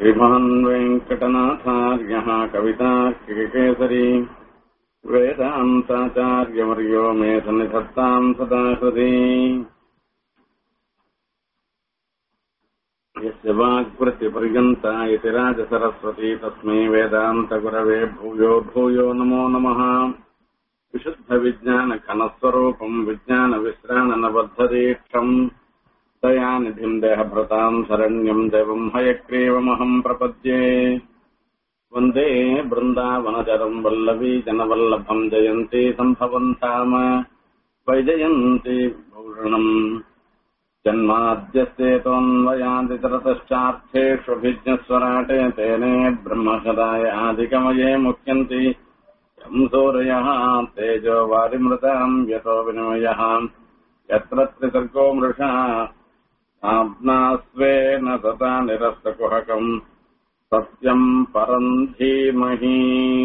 श्रीमान् वेङ्कटनाथार्यः कवितार्किकेसरी वेदान्ताचार्यवर्यो मे सन्निधत्ताम् सदा हृदि यस्य वाक्प्रतिपर्यन्ता इति राजसरस्वती तस्मै वेदान्तगुरवे भूयो भूयो नमो नमः विशुद्धविज्ञानघनस्वरूपम् विज्ञानविश्राणनबद्धदीक्षम् दयानिधिम् देहभृताम् शरण्यम् देवम् हयग्रीवमहम् प्रपद्ये वन्दे बृन्दावनचरम् वल्लवी जनवल्लभम् जयन्ती सम्भवन् धाम वैजयन्ती भूषणम् जन्माद्यस्तेतोऽन्वयादितरतश्चार्थेष्वभिज्ञस्वराटे तेने ब्रह्मसदाय आदिकमये मुह्यन्ति यम् सूर्यः तेजो वारिमृताम् यतो विनिमयः यत्र त्रिसर्गो मृषा आप्नास्वेन सता निरस्तकुहकम् सत्यम् परम् धीमहि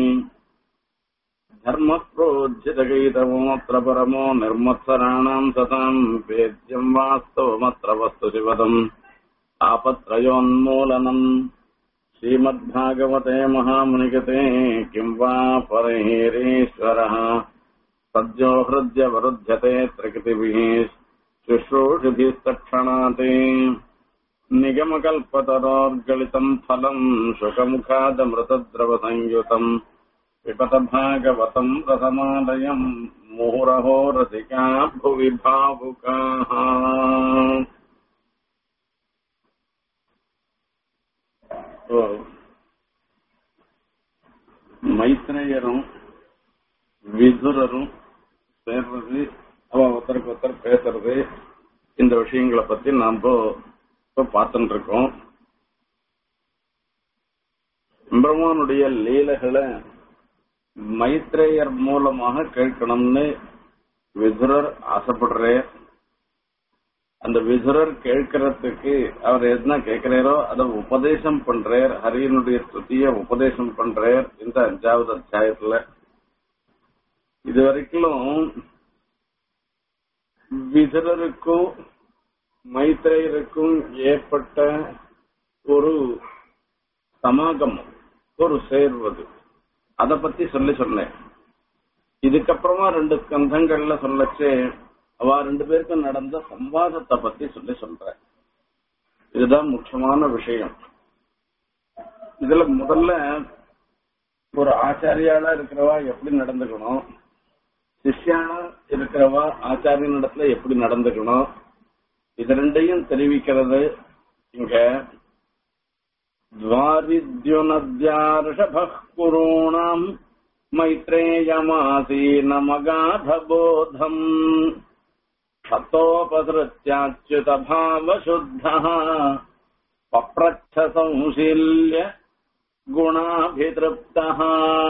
धर्मप्रोज्झितगीतमोऽत्र परमो निर्मत्सराणाम् सताम् वेद्यम् वास्तवमत्र वस्तु शिवदम् आपत्रयोन्मूलनम् श्रीमद्भागवते महामुनिगते किम् वा परैरीश्वरः सद्यो हृद्यवरुध्यते प्रकृतिभिः शुश्रूषिभिस्तक्षणात् निगमकल्पतरोर्गलितम् फलम् शुकमुखादमृतद्रवसंयुतम् पिबत भागवतम् रसमालयम् मुहुरहो रसिका भुवि भावुकाः ஓ, மைத்ரேயரும் விதுரரும் சேர்றது அவ ஒருத்தருக்கு ஒருத்தர் பேசுறது இந்த விஷயங்களை பத்தி நாம இப்ப பார்த்துட்டு இருக்கோம் பிரம்மனுடைய லீலைகளை மைத்ரேயர் மூலமாக கேட்கணும்னு விதுரர் ஆசைப்படுறார் அந்த விதுரர் கேட்கறதுக்கு அவர் என்ன கேட்கிறாரோ அதை உபதேசம் பண்றார் ஹரியனுடைய ஸ்துதிய உபதேசம் பண்றார் இந்த அஞ்சாவது அத்தியாயத்துல இது வரைக்கும் விதுரருக்கும் மைத்ரேயருக்கும் ஏற்பட்ட ஒரு சமாகமம் ஒரு சேர்வது அத பத்தி சொல்லி சொன்னேன் இதுக்கப்புறமா ரெண்டு ஸ்கந்தங்கள்ல சொல்லச்சு அவ ரெண்டு பேருக்கும் நடந்த சம்வாதத்தை பத்தி சொல்லி சொல்றேன் இதுதான் முக்கியமான விஷயம் இதுல முதல்ல ஒரு ஆச்சாரியாளா இருக்கிறவா எப்படி நடந்துக்கணும் சிஷ்யானா இருக்கிறவா ஆச்சாரியன் இடத்துல எப்படி நடந்துக்கணும் இது ரெண்டையும் தெரிவிக்கிறது இங்க द्वारिद्युनद्यार्षभः कुरूणाम् मैत्रेयमासीनमगाधबोधम् क्षतोपसृत्याच्युतभावशुद्धः पप्रच्छ संशील्य गुणाभितृप्तः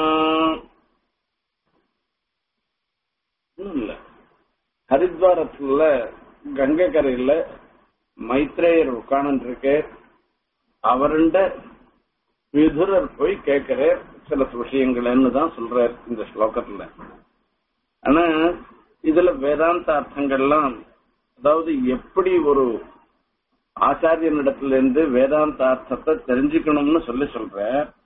இல்ல ஹரித்வாரத்துல கங்கை கரையில மைத்ரேயர் உட்கார்ந்து இருக்கு அவருண்ட விதுரர் போய் கேட்கிறார் சில விஷயங்கள்னு தான் சொல்றார் இந்த ஸ்லோகத்துல ஆனா இதுல வேதாந்த அர்த்தங்கள்லாம் அதாவது எப்படி ஒரு ஆச்சாரியனிடத்துல இருந்து வேதாந்த அர்த்தத்தை தெரிஞ்சுக்கணும்னு சொல்லி சொல்ற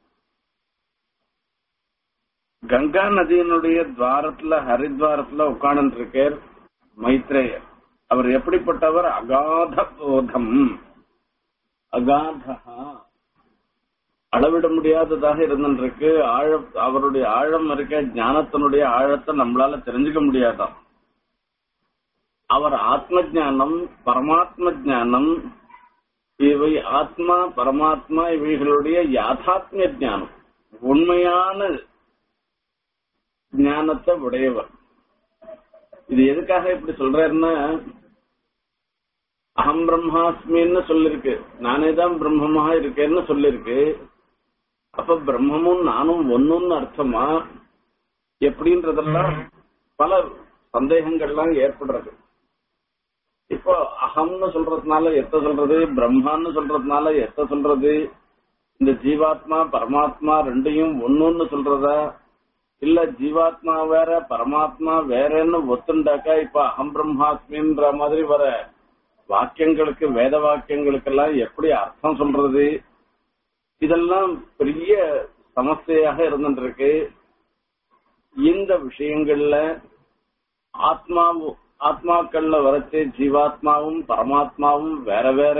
கங்கா நதியினுடைய துவாரத்துல ஹரித்வாரத்துல உட்கார்ந்து இருக்கார் மைத்ரேயர் அவர் எப்படிப்பட்டவர் அகாத போதம் அகாதா அளவிட முடியாததாக இருந்துருக்கு ஆழ அவருடைய ஆழம் இருக்க ஞானத்தினுடைய ஆழத்தை நம்மளால தெரிஞ்சுக்க முடியாதாம் அவர் ஆத்ம ஜானம் பரமாத்ம ஜானம் இவை ஆத்மா பரமாத்மா இவைகளுடைய யாதாத்மிய ஜானம் உண்மையான ஞானத்தை உடையவர் இது எதுக்காக இப்படி சொல்றாருன்னா அகம் பிரம்மாஸ்மின்னு சொல்லிருக்கு நானே தான் பிரம்மமாக இருக்கேன்னு சொல்லிருக்கு அப்ப பிரம்மமும் நானும் ஒன்னுன்னு அர்த்தமா எப்படின்றதெல்லாம் பல சந்தேகங்கள்லாம் ஏற்படுறது இப்போ அகம்னு சொல்றதுனால எத்த சொல்றது பிரம்மான்னு சொல்றதுனால எத்த சொல்றது இந்த ஜீவாத்மா பரமாத்மா ரெண்டையும் ஒன்னுன்னு சொல்றதா இல்ல ஜீவாத்மா வேற பரமாத்மா வேறன்னு ஒத்துண்டாக்கா இப்ப அகம் பிரம்மாஸ்மின்ற மாதிரி வர வாக்கியங்களுக்கு வேத வாக்கியங்களுக்கெல்லாம் எப்படி அர்த்தம் சொல்றது இதெல்லாம் பெரிய சமஸ்தையாக இருந்துருக்கு இந்த விஷயங்கள்ல ஆத்மாவும் ஆத்மாக்கள்ல வரச்சு ஜீவாத்மாவும் பரமாத்மாவும் வேற வேற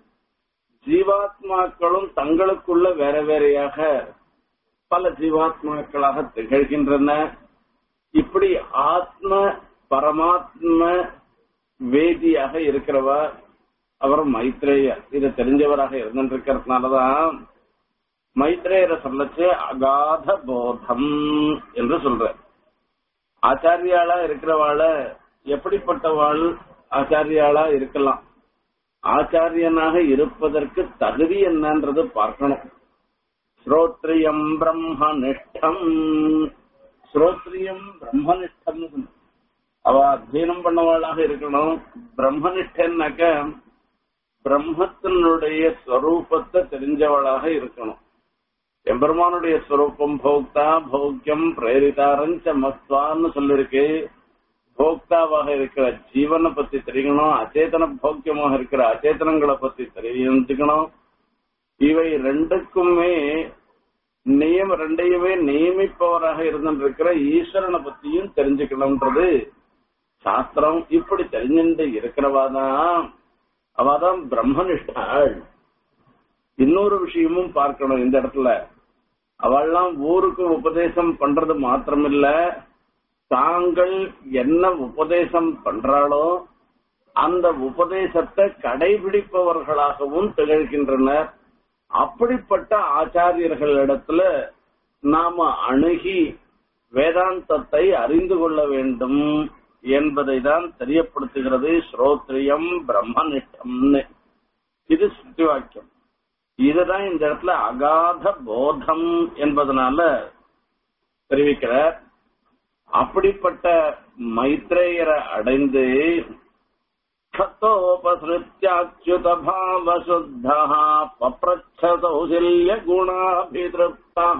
ஜீவாத்மாக்களும் தங்களுக்குள்ள வேற வேறையாக பல ஜீவாத்மாக்களாக திகழ்கின்றன இப்படி ஆத்ம பரமாத்ம வேதியாக இருக்கிறவா அவர் மைத்ரேயர் இதை தெரிஞ்சவராக இருந்திருக்கிறதுனாலதான் மைத்ரேயரை சொல்லச்சு அகாத போதம் என்று சொல்ற ஆச்சாரியாளா இருக்கிறவாள எப்படிப்பட்டவாள் ஆச்சாரியாளா இருக்கலாம் ஆச்சாரியனாக இருப்பதற்கு தகுதி என்னன்றது பார்க்கணும் ஸ்ரோத்ரியம் பிரம்மனிஷ்டம் ஸ்ரோத்ரியம் பிரம்மனிஷ்டம் அவ அத்தியனம் பண்ணவாளாக இருக்கணும் பிரம்மனிஷ்டன்னாக்க பிரம்மத்தினுடைய ஸ்வரூபத்தை தெரிஞ்சவளாக இருக்கணும் எம்பெருமானுடைய ஸ்வரூபம் போக்தா போக்கியம் பிரேரிதாரஞ்ச மஸ்வான்னு சொல்லிருக்கு போக்தாவாக இருக்கிற ஜீவனை பத்தி தெரியணும் அச்சேதன போக்கியமாக இருக்கிற அச்சேதனங்களை பத்தி தெரிஞ்சுக்கணும் இவை ரெண்டுக்குமே நியம ரெண்டையுமே நியமிப்பவராக இருந்திருக்கிற ஈஸ்வரனை பத்தியும் தெரிஞ்சுக்கணும்ன்றது சாஸ்திரம் இப்படி தெரிஞ்சுட்டு இருக்கிறவாதான் அவாதான் பிரம்மனிஷ்டாள் இன்னொரு விஷயமும் பார்க்கணும் இந்த இடத்துல அவள்லாம் ஊருக்கு உபதேசம் பண்றது மாத்திரமில்ல தாங்கள் என்ன உபதேசம் பண்றாளோ அந்த உபதேசத்தை கடைபிடிப்பவர்களாகவும் திகழ்கின்றனர் அப்படிப்பட்ட ஆச்சாரியர்களிடத்துல நாம அணுகி வேதாந்தத்தை அறிந்து கொள்ள வேண்டும் என்பதை தான் தெரியப்படுத்துகிறது ஸ்ரோத்ரியம் பிரம்மனிஷ்டம்னு இது சுத்தி வாக்கியம் இதுதான் இந்த இடத்துல அகாத போதம் என்பதனால தெரிவிக்கிறார் அப்படிப்பட்ட மைத்ரேயரை அடைந்து क्षतोपसृत्याच्युत भावशुद्धः पप्रच्छ सौशिल्य गुणाभितृप्तः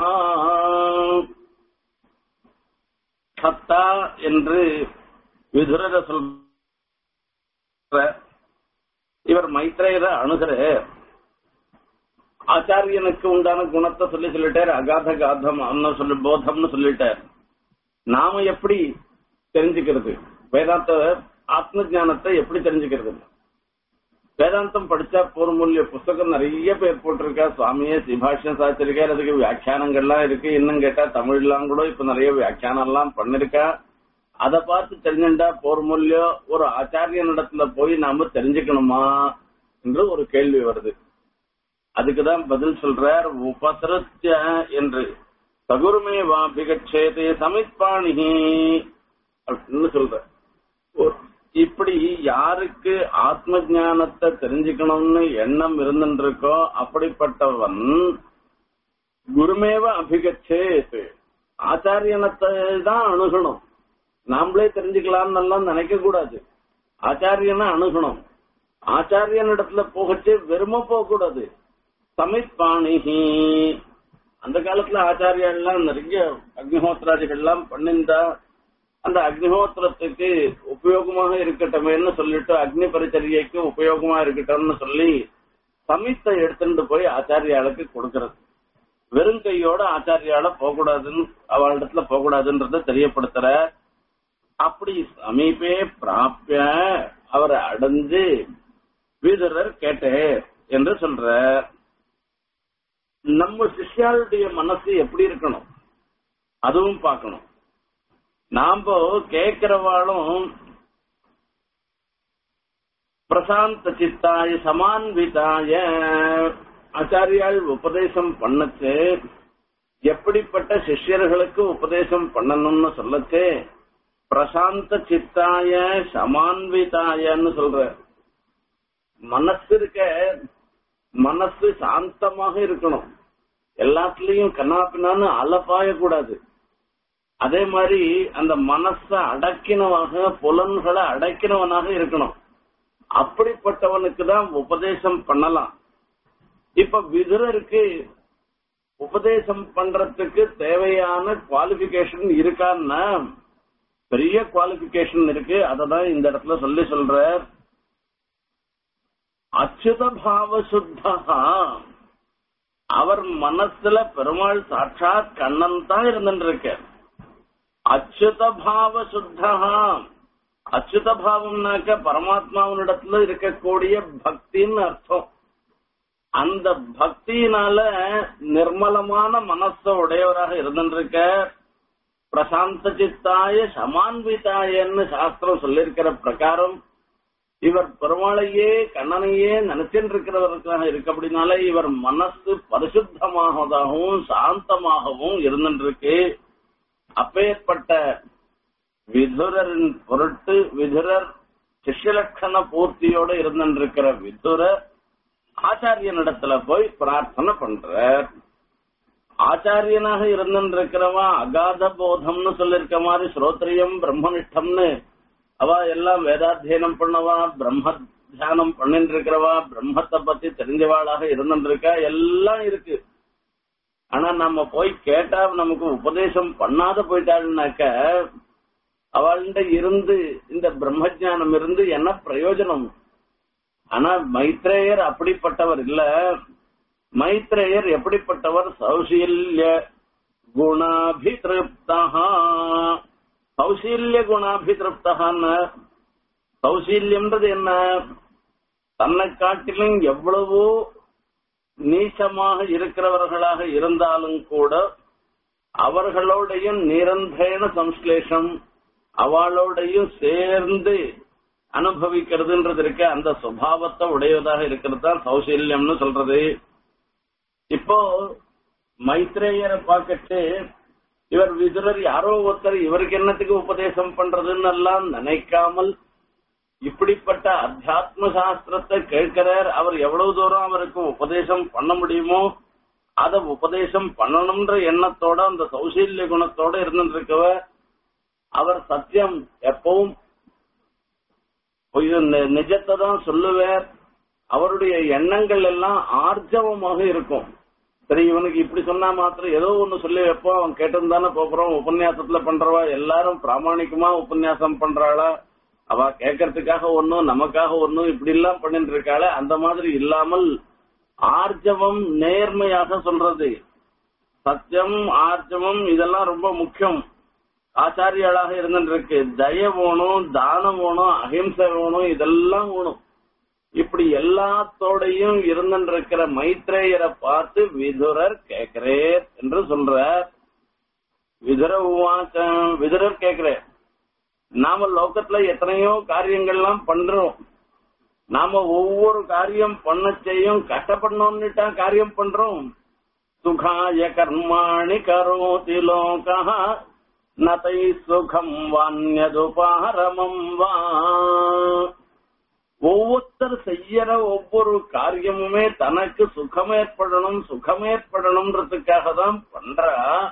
கத்தா என்று விதுரர சொல்ற இவர் மைத்ரேயரை அணுகிற ஆச்சாரியனுக்கு உண்டான குணத்தை சொல்லி சொல்லிட்டார் அகாத காதம் சொல்லி போதம்னு சொல்லிட்டார் நாம எப்படி தெரிஞ்சுக்கிறது வேதாந்த ஆத்ம ஜானத்தை எப்படி தெரிஞ்சுக்கிறது வேதாந்தம் படிச்சா போர்மூல்ய புஸ்தகம் நிறைய பேர் போட்டிருக்கா சுவாமியே சிபாஷம் சாச்சிருக்காரு அதுக்கு வியாக்கியானங்கள்லாம் இருக்கு இன்னும் கேட்டா தமிழ்லாம் கூட இப்ப நிறைய வியாக்கியானம் எல்லாம் பண்ணிருக்கா அதை பார்த்து தெரிஞ்சுட்டா போர்மூல்யம் ஒரு ஆச்சாரியனிடத்துல போய் நாம தெரிஞ்சுக்கணுமா என்று ஒரு கேள்வி வருது அதுக்குதான் பதில் சொல்றார் உபசரத்திய என்று சகுருமே வாபிகட்சேதே சமித்பாணிகி அப்படின்னு சொல்ற இப்படி யாருக்கு ஆத்ம ஞானத்தை தெரிஞ்சுக்கணும்னு எண்ணம் இருந்துருக்கோ அப்படிப்பட்டவன் குருமேவ அபிகச்சேத் ஆச்சாரியனத்தை தான் அணுகணும் நாமளே தெரிஞ்சுக்கலாம்னு எல்லாம் நினைக்க கூடாது ஆச்சாரியனை அணுகணும் ஆச்சாரியன் இடத்துல போகச்சு வெறும போக கூடாது சமித்பாணிஹி அந்த காலத்துல ஆச்சாரியெல்லாம் நிறைய அக்னிஹோத்திராதிகள் எல்லாம் பண்ணிருந்தா அந்த அக்னிஹோத்திரத்துக்கு உபயோகமாக இருக்கட்டுமேன்னு சொல்லிட்டு அக்னி பரிச்சரியைக்கு உபயோகமா இருக்கட்டும்னு சொல்லி சமித்தை எடுத்துட்டு போய் ஆச்சாரியாளுக்கு கொடுக்கறது வெறும் கையோட ஆச்சாரியால போகக்கூடாதுன்னு அவளிடத்துல போகக்கூடாதுன்றத தெரியப்படுத்துற அப்படி சமீபே பிராப்பிய அவரை அடைஞ்சு வீதரர் கேட்டே என்று சொல்ற நம்ம சிஷ்யாளுடைய மனசு எப்படி இருக்கணும் அதுவும் பார்க்கணும் நாம கேட்கிறவாளும் பிரசாந்த சித்தாய சமான்விதாய ஆச்சாரியால் உபதேசம் பண்ணச்சு எப்படிப்பட்ட சிஷ்யர்களுக்கு உபதேசம் பண்ணணும்னு சொல்லச்சு பிரசாந்த சித்தாய சமான்விதாயன்னு சொல்ற மனசு இருக்க மனசு சாந்தமாக இருக்கணும் எல்லாத்துலயும் கண்ணாப்பினான்னு அலப்பாய கூடாது அதே மாதிரி அந்த மனச அடக்கினவாக புலன்களை அடக்கினவனாக இருக்கணும் அப்படிப்பட்டவனுக்கு தான் உபதேசம் பண்ணலாம் இப்ப விதுரருக்கு உபதேசம் பண்றதுக்கு தேவையான குவாலிபிகேஷன் இருக்கான்னா பெரிய குவாலிபிகேஷன் இருக்கு அததான் இந்த இடத்துல சொல்லி சொல்ற அச்சுத பாவ சுத்தா அவர் மனசுல பெருமாள் சாட்சாத் கண்ணன் தான் இருந்துட்டு இருக்க அச்சுத பாவ சுத்தா அச்சுத பாவம்னாக்க பரமாத்மாவனிடத்துல இருக்கக்கூடிய பக்தின்னு அர்த்தம் அந்த பக்தியினால நிர்மலமான மனச உடையவராக இருந்துருக்க பிரசாந்த சித்தாய சமான்விதாயன்னு சாஸ்திரம் சொல்லியிருக்கிற பிரகாரம் இவர் பெருமாளையே கண்ணனையே நினைச்சுட்டு இருக்கிறவர்களாக இருக்க அப்படின்னால இவர் மனசு பரிசுத்தமாகதாகவும் சாந்தமாகவும் இருந்துருக்கு அப்பேற்பட்ட விதுரரின் பொருட்டு விதுரர் சிஷ்யலட்சண பூர்த்தியோட இருந்திருக்கிற விதுரர் ஆச்சாரியனிடத்துல போய் பிரார்த்தனை பண்றார் ஆச்சாரியனாக இருந்திருக்கிறவன் அகாத போதம்னு சொல்லிருக்க மாதிரி ஸ்ரோத்ரியம் பிரம்மனிஷ்டம்னு அவ எல்லாம் வேதாத்தியனம் பண்ணவா பிரம்ம தியானம் பண்ணிட்டு இருக்கிறவா பிரம்மத்தை பத்தி தெரிஞ்சவாளாக இருந்திருக்கா எல்லாம் இருக்கு ஆனா நம்ம போய் கேட்டா நமக்கு உபதேசம் பண்ணாத போயிட்டாள்னாக்க அவள்கிட்ட இருந்து இந்த பிரம்ம ஜானம் இருந்து என்ன பிரயோஜனம் ஆனா மைத்ரேயர் அப்படிப்பட்டவர் இல்ல மைத்ரேயர் எப்படிப்பட்டவர் சௌசீல்ய குணாபிதிருப்தா சௌசீல்ய குணாபிதிருப்தான்னு சௌசீல்யம்ன்றது என்ன தன்னை காட்டிலும் எவ்வளவோ நீச்சமாக இருக்கிறவர்களாக இருந்தாலும் கூட அவர்களோடையும் நிரந்தர சம்ஸ்லேஷம் அவளோடையும் சேர்ந்து அனுபவிக்கிறதுன்றது இருக்க அந்த சுபாவத்தை உடையதாக இருக்கிறது தான் சௌசல்யம்னு சொல்றது இப்போ மைத்ரேயரை பார்க்கட்டு இவர் விதுரர் யாரோ ஒருத்தர் இவருக்கு என்னத்துக்கு உபதேசம் பண்றதுன்னு எல்லாம் நினைக்காமல் இப்படிப்பட்ட அத்தியாத்ம சாஸ்திரத்தை கேட்கிறார் அவர் எவ்வளவு தூரம் அவருக்கு உபதேசம் பண்ண முடியுமோ அத உபதேசம் பண்ணணும்ன்ற எண்ணத்தோட அந்த சௌசல்ய குணத்தோட இருந்துட்டு இருக்கவ அவர் சத்தியம் எப்பவும் நிஜத்தை தான் சொல்லுவார் அவருடைய எண்ணங்கள் எல்லாம் ஆர்ஜவமாக இருக்கும் சரி இவனுக்கு இப்படி சொன்னா மாத்திரம் ஏதோ ஒண்ணு சொல்லி வைப்போம் அவன் கேட்டு தானே போறோம் உபன்யாசத்துல பண்றவா எல்லாரும் பிராமணிகமா உபன்யாசம் பண்றாளா அவ கேட்கறதுக்காக ஒன்னும் நமக்காக ஒன்னும் இப்படி எல்லாம் பண்ணிட்டு இருக்காள அந்த மாதிரி இல்லாமல் ஆர்ஜவம் நேர்மையாக சொல்றது சத்தியம் ஆர்ஜவம் இதெல்லாம் ரொம்ப முக்கியம் ஆச்சாரியாளாக இருந்துருக்கு தய வேணும் தானம் வேணும் அஹிம்சை வேணும் இதெல்லாம் வேணும் இப்படி எல்லாத்தோடையும் இருந்திருக்கிற மைத்ரேயரை பார்த்து விதுரர் கேட்கிறேர் என்று சொல்றார் விதுர உவாச்ச விதுரர் கேட்கிறேன் நாம லோகத்துல எத்தனையோ காரியங்கள்லாம் பண்றோம் நாம ஒவ்வொரு காரியம் பண்ண செய்யும் கஷ்டப்படணும்னுட்டா காரியம் பண்றோம் சுகாய கர்மாணி கரோதி லோகா நதை சுகம் வான்யதுபாரமம் வா ஒவ்வொருத்தர் செய்யற ஒவ்வொரு காரியமுமே தனக்கு சுகம் ஏற்படணும் சுகம் ஏற்படணும்ன்றதுக்காக தான் பண்றா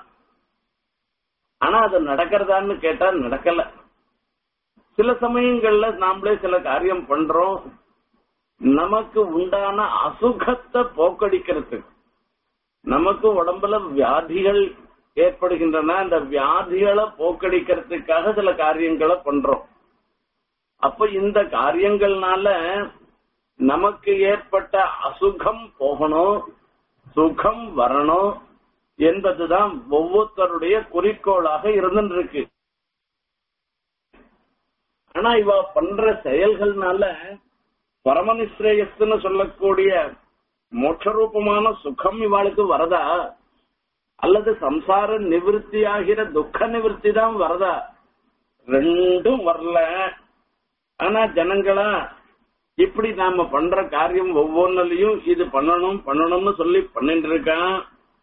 ஆனா அது நடக்கிறதான்னு கேட்டா நடக்கல சில சமயங்கள்ல நாமளே சில காரியம் பண்றோம் நமக்கு உண்டான அசுகத்தை போக்கடிக்கிறதுக்கு நமக்கு உடம்புல வியாதிகள் ஏற்படுகின்றன அந்த வியாதிகளை போக்கடிக்கிறதுக்காக சில காரியங்களை பண்றோம் அப்ப இந்த காரியங்கள்னால நமக்கு ஏற்பட்ட அசுகம் போகணும் சுகம் வரணும் என்பதுதான் ஒவ்வொருத்தருடைய குறிக்கோளாக இருந்துருக்கு ஆனா இவ பண்ற செயல்கள்னால பரமனிஸ்ரேயஸ்ன்னு சொல்லக்கூடிய மோட்சரூபமான சுகம் இவாளுக்கு வரதா அல்லது சம்சார நிவிருத்தி ஆகிற துக்க நிவிருத்தி தான் வரதா ரெண்டும் வரல ஆனா ஜனங்களா இப்படி நாம பண்ற காரியம் ஒவ்வொன்னுலயும் இது பண்ணணும் பண்ணணும்னு சொல்லி பண்ணிட்டு இருக்கான்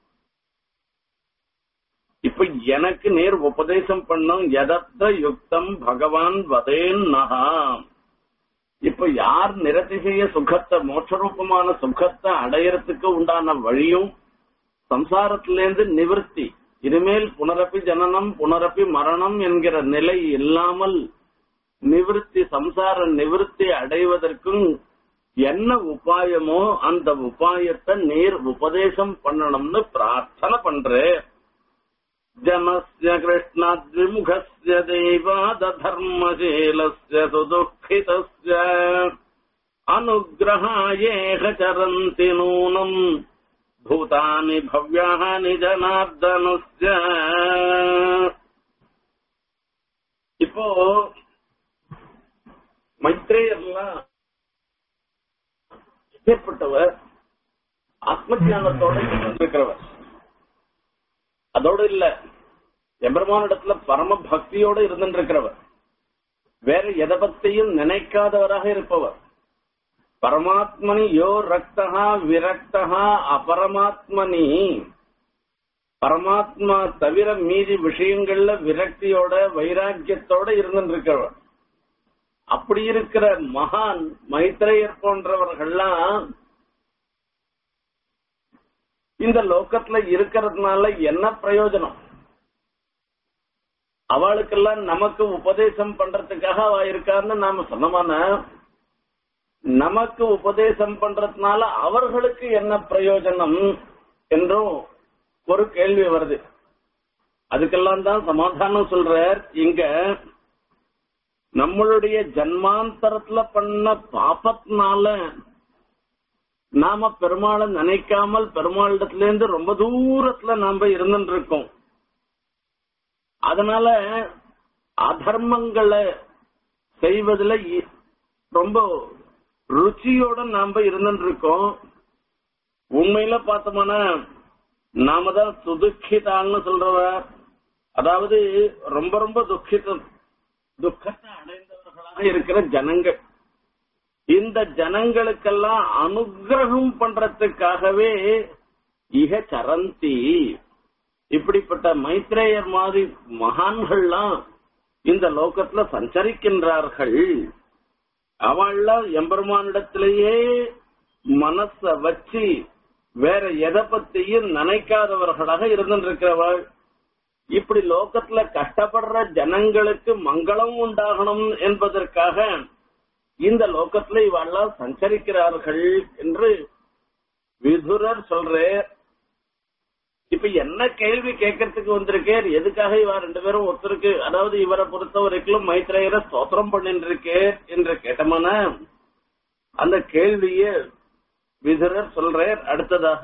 இப்ப எனக்கு நேர் உபதேசம் பண்ணும் எதத்த யுக்தம் பகவான் வதேன் நகா இப்ப யார் நிரதிசய சுகத்தை மோட்சரூபமான சுகத்தை அடையறதுக்கு உண்டான வழியும் சம்சாரத்திலேருந்து நிவர்த்தி இனிமேல் புனரப்பி ஜனனம் புனரப்பி மரணம் என்கிற நிலை இல்லாமல் நிவிருத்தி சம்சார நிவிருத்தி அடைவதற்கும் என்ன உபாயமோ அந்த உபாயத்தை நேர் உபதேசம் பண்ணணும்னு பிரார்த்தனை பண்றேன் जनस्य कृष्णाद्विमुखस्य देवादधर्मशीलस्य सुदुःखितस्य अनुग्रहायेह चरन्ति नूनम् பூதானி பவ்யானி ஜனார்தனஸ்ய இப்போ மைத்ரேயர்லாம் ஏற்பட்டவர் ஆத்ம ஞானத்தோட இருக்கிறவர் அதோட இல்ல எம்பெருமானிடத்துல பரம பக்தியோட இருந்திருக்கிறவர் வேற எதை பத்தியும் நினைக்காதவராக இருப்பவர் பரமாத்மனி யோ ரக்தகா விரக்தகா அபரமாத்மனி பரமாத்மா தவிர மீதி விஷயங்கள்ல விரக்தியோட வைராக்கியத்தோட இருந்திருக்கிறவர் அப்படி இருக்கிற மகான் மைத்ரேயர் போன்றவர்கள்லாம் இந்த லோக்கத்துல இருக்கிறதுனால என்ன பிரயோஜனம் அவளுக்கெல்லாம் நமக்கு உபதேசம் பண்றதுக்காக அவ இருக்கான்னு நாம சொன்னமான நமக்கு உபதேசம் பண்றதுனால அவர்களுக்கு என்ன பிரயோஜனம் என்றும் ஒரு கேள்வி வருது அதுக்கெல்லாம் தான் சமாதானம் சொல்றார் இங்க நம்மளுடைய ஜன்மாந்தரத்துல பண்ண பாப்பத்தினால நாம பெருமாளை நினைக்காமல் பெருமாளிடத்துல இருந்து ரொம்ப தூரத்துல நாம இருந்துட்டு இருக்கோம் அதனால அதர்மங்களை செய்வதில் இ- ரொம்ப ருச்சியோட நாம இருந்துட்டு இருக்கோம் உண்மையில பார்த்தோம்னா நாம தான் சுதுக்கிதான்னு சொல்றவ அதாவது ரொம்ப ரொம்ப துக்கித துக்கத்தை அடைந்தவர்களாக இருக்கிற ஜனங்கள் இந்த ஜனங்களுக்கெல்லாம் அனுகிரகம் பண்றதுக்காகவே இக சரந்தி இப்படிப்பட்ட மைத்ரேயர் மாதிரி மகான்கள்லாம் இந்த லோகத்துல சஞ்சரிக்கின்றார்கள் அவள்லாம் எம்பெருமானிடத்திலேயே மனச வச்சு வேற எதை பத்தியும் நினைக்காதவர்களாக இருந்திருக்கிறவள் இப்படி லோகத்துல கஷ்டப்படுற ஜனங்களுக்கு மங்களம் உண்டாகணும் என்பதற்காக இந்த லோகத்துல இவெல்லாம் சஞ்சரிக்கிறார்கள் என்று விதுரர் சொல்றார் இப்ப என்ன கேள்வி கேட்கறதுக்கு வந்திருக்கேர் எதுக்காக இவ ரெண்டு பேரும் ஒருத்தருக்கு அதாவது இவரை பொறுத்த வரைக்கும் மைத்ரேயரை ஸ்தோத்திரம் பண்ணிட்டு இருக்கேர் என்று கேட்டமான அந்த கேள்விய விதுரர் சொல்றார் அடுத்ததாக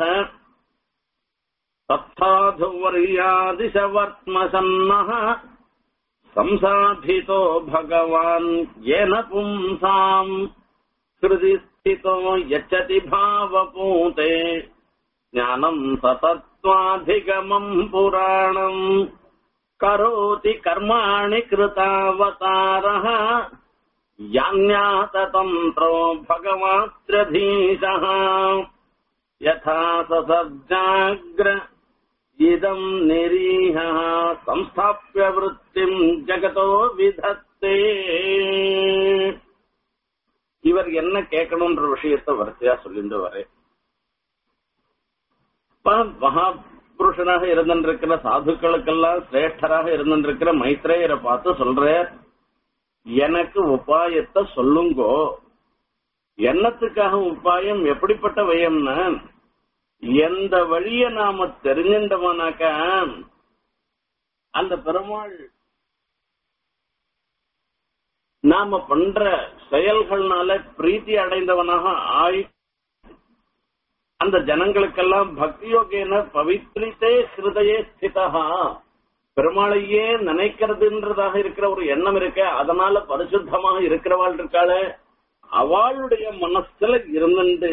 தத்தாதுவர்யாதிசவர்த்மசன்னः संसाधितो भगवान् येन पुंसाम् हृदि स्थितो यच्छति भावपूते ज्ञानम् सतत्त्वाधिगमम् पुराणम् करोति कर्माणि कृतावतारः यान्याततन्त्रो भगवात्रधीशः यथा ससज्जाग्र इदम् निरीहः संस्थाप्य वृत्तिम् ஜகதோ விதத்தே இவர் என்ன கேட்கணும்ன்ற விஷயத்த வரிசையா சொல்லிட்டு வரேன் மகா புருஷனாக இருந்திருக்கிற சாதுக்களுக்கெல்லாம் சிரேஷ்டராக இருந்திருக்கிற மைத்ரேயரை பார்த்து சொல்ற எனக்கு உபாயத்தை சொல்லுங்கோ என்னத்துக்காக உபாயம் எப்படிப்பட்ட வயம்னா எந்த வழிய நாம தெரிஞ்சின்றோமானாக்கா அந்த பெருமாள் நாம பண்ற செயல்கள்னால பிரீத்தி அடைந்தவனாக ஆய் அந்த ஜனங்களுக்கெல்லாம் பக்தியோகேன பவித்ரித்தே ஹிருதயே ஸ்திதா பெருமாளையே நினைக்கிறதுன்றதாக இருக்கிற ஒரு எண்ணம் இருக்க அதனால பரிசுத்தமாக இருக்கிறவாள் இருக்காளே அவளுடைய மனசுல இருந்துட்டு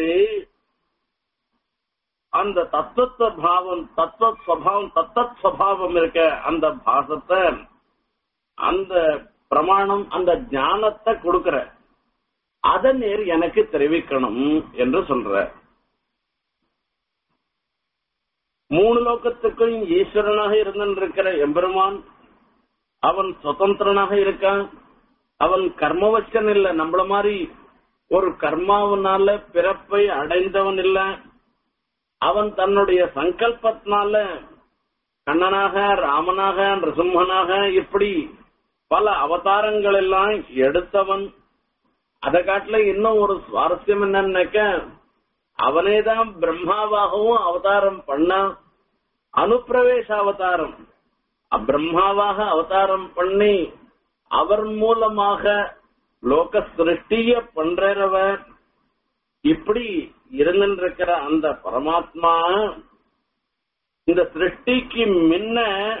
அந்த தத்துவ பாவம் தத்துவ சுவாவம் தத்தத் சுவாவம் இருக்க அந்த பாசத்தை அந்த பிரமாணம் அந்த ஞானத்தை கொடுக்கிற அத நேர் எனக்கு தெரிவிக்கணும் என்று சொல்ற மூணு லோகத்துக்கும் ஈஸ்வரனாக இருந்திருக்கிற எம்பெருமான் அவன் சுதந்திரனாக இருக்கான் அவன் கர்மவச்சன் இல்ல நம்மள மாதிரி ஒரு கர்மாவனால பிறப்பை அடைந்தவன் இல்ல அவன் தன்னுடைய சங்கல்பத்தினால கண்ணனாக ராமனாக நிருசிம்மனாக இப்படி பல அவதாரங்கள் எல்லாம் எடுத்தவன் அதை காட்டுல இன்னும் ஒரு சுவாரஸ்யம் என்னன்னாக்க அவனேதான் பிரம்மாவாகவும் அவதாரம் பண்ணா அனுப்பிரவேச அவதாரம் பிரம்மாவாக அவதாரம் பண்ணி அவர் மூலமாக லோக சிருஷ்டிய பண்றவர் இப்படி இருந்திருக்கிற அந்த பரமாத்மா இந்த சிருஷ்டிக்கு முன்ன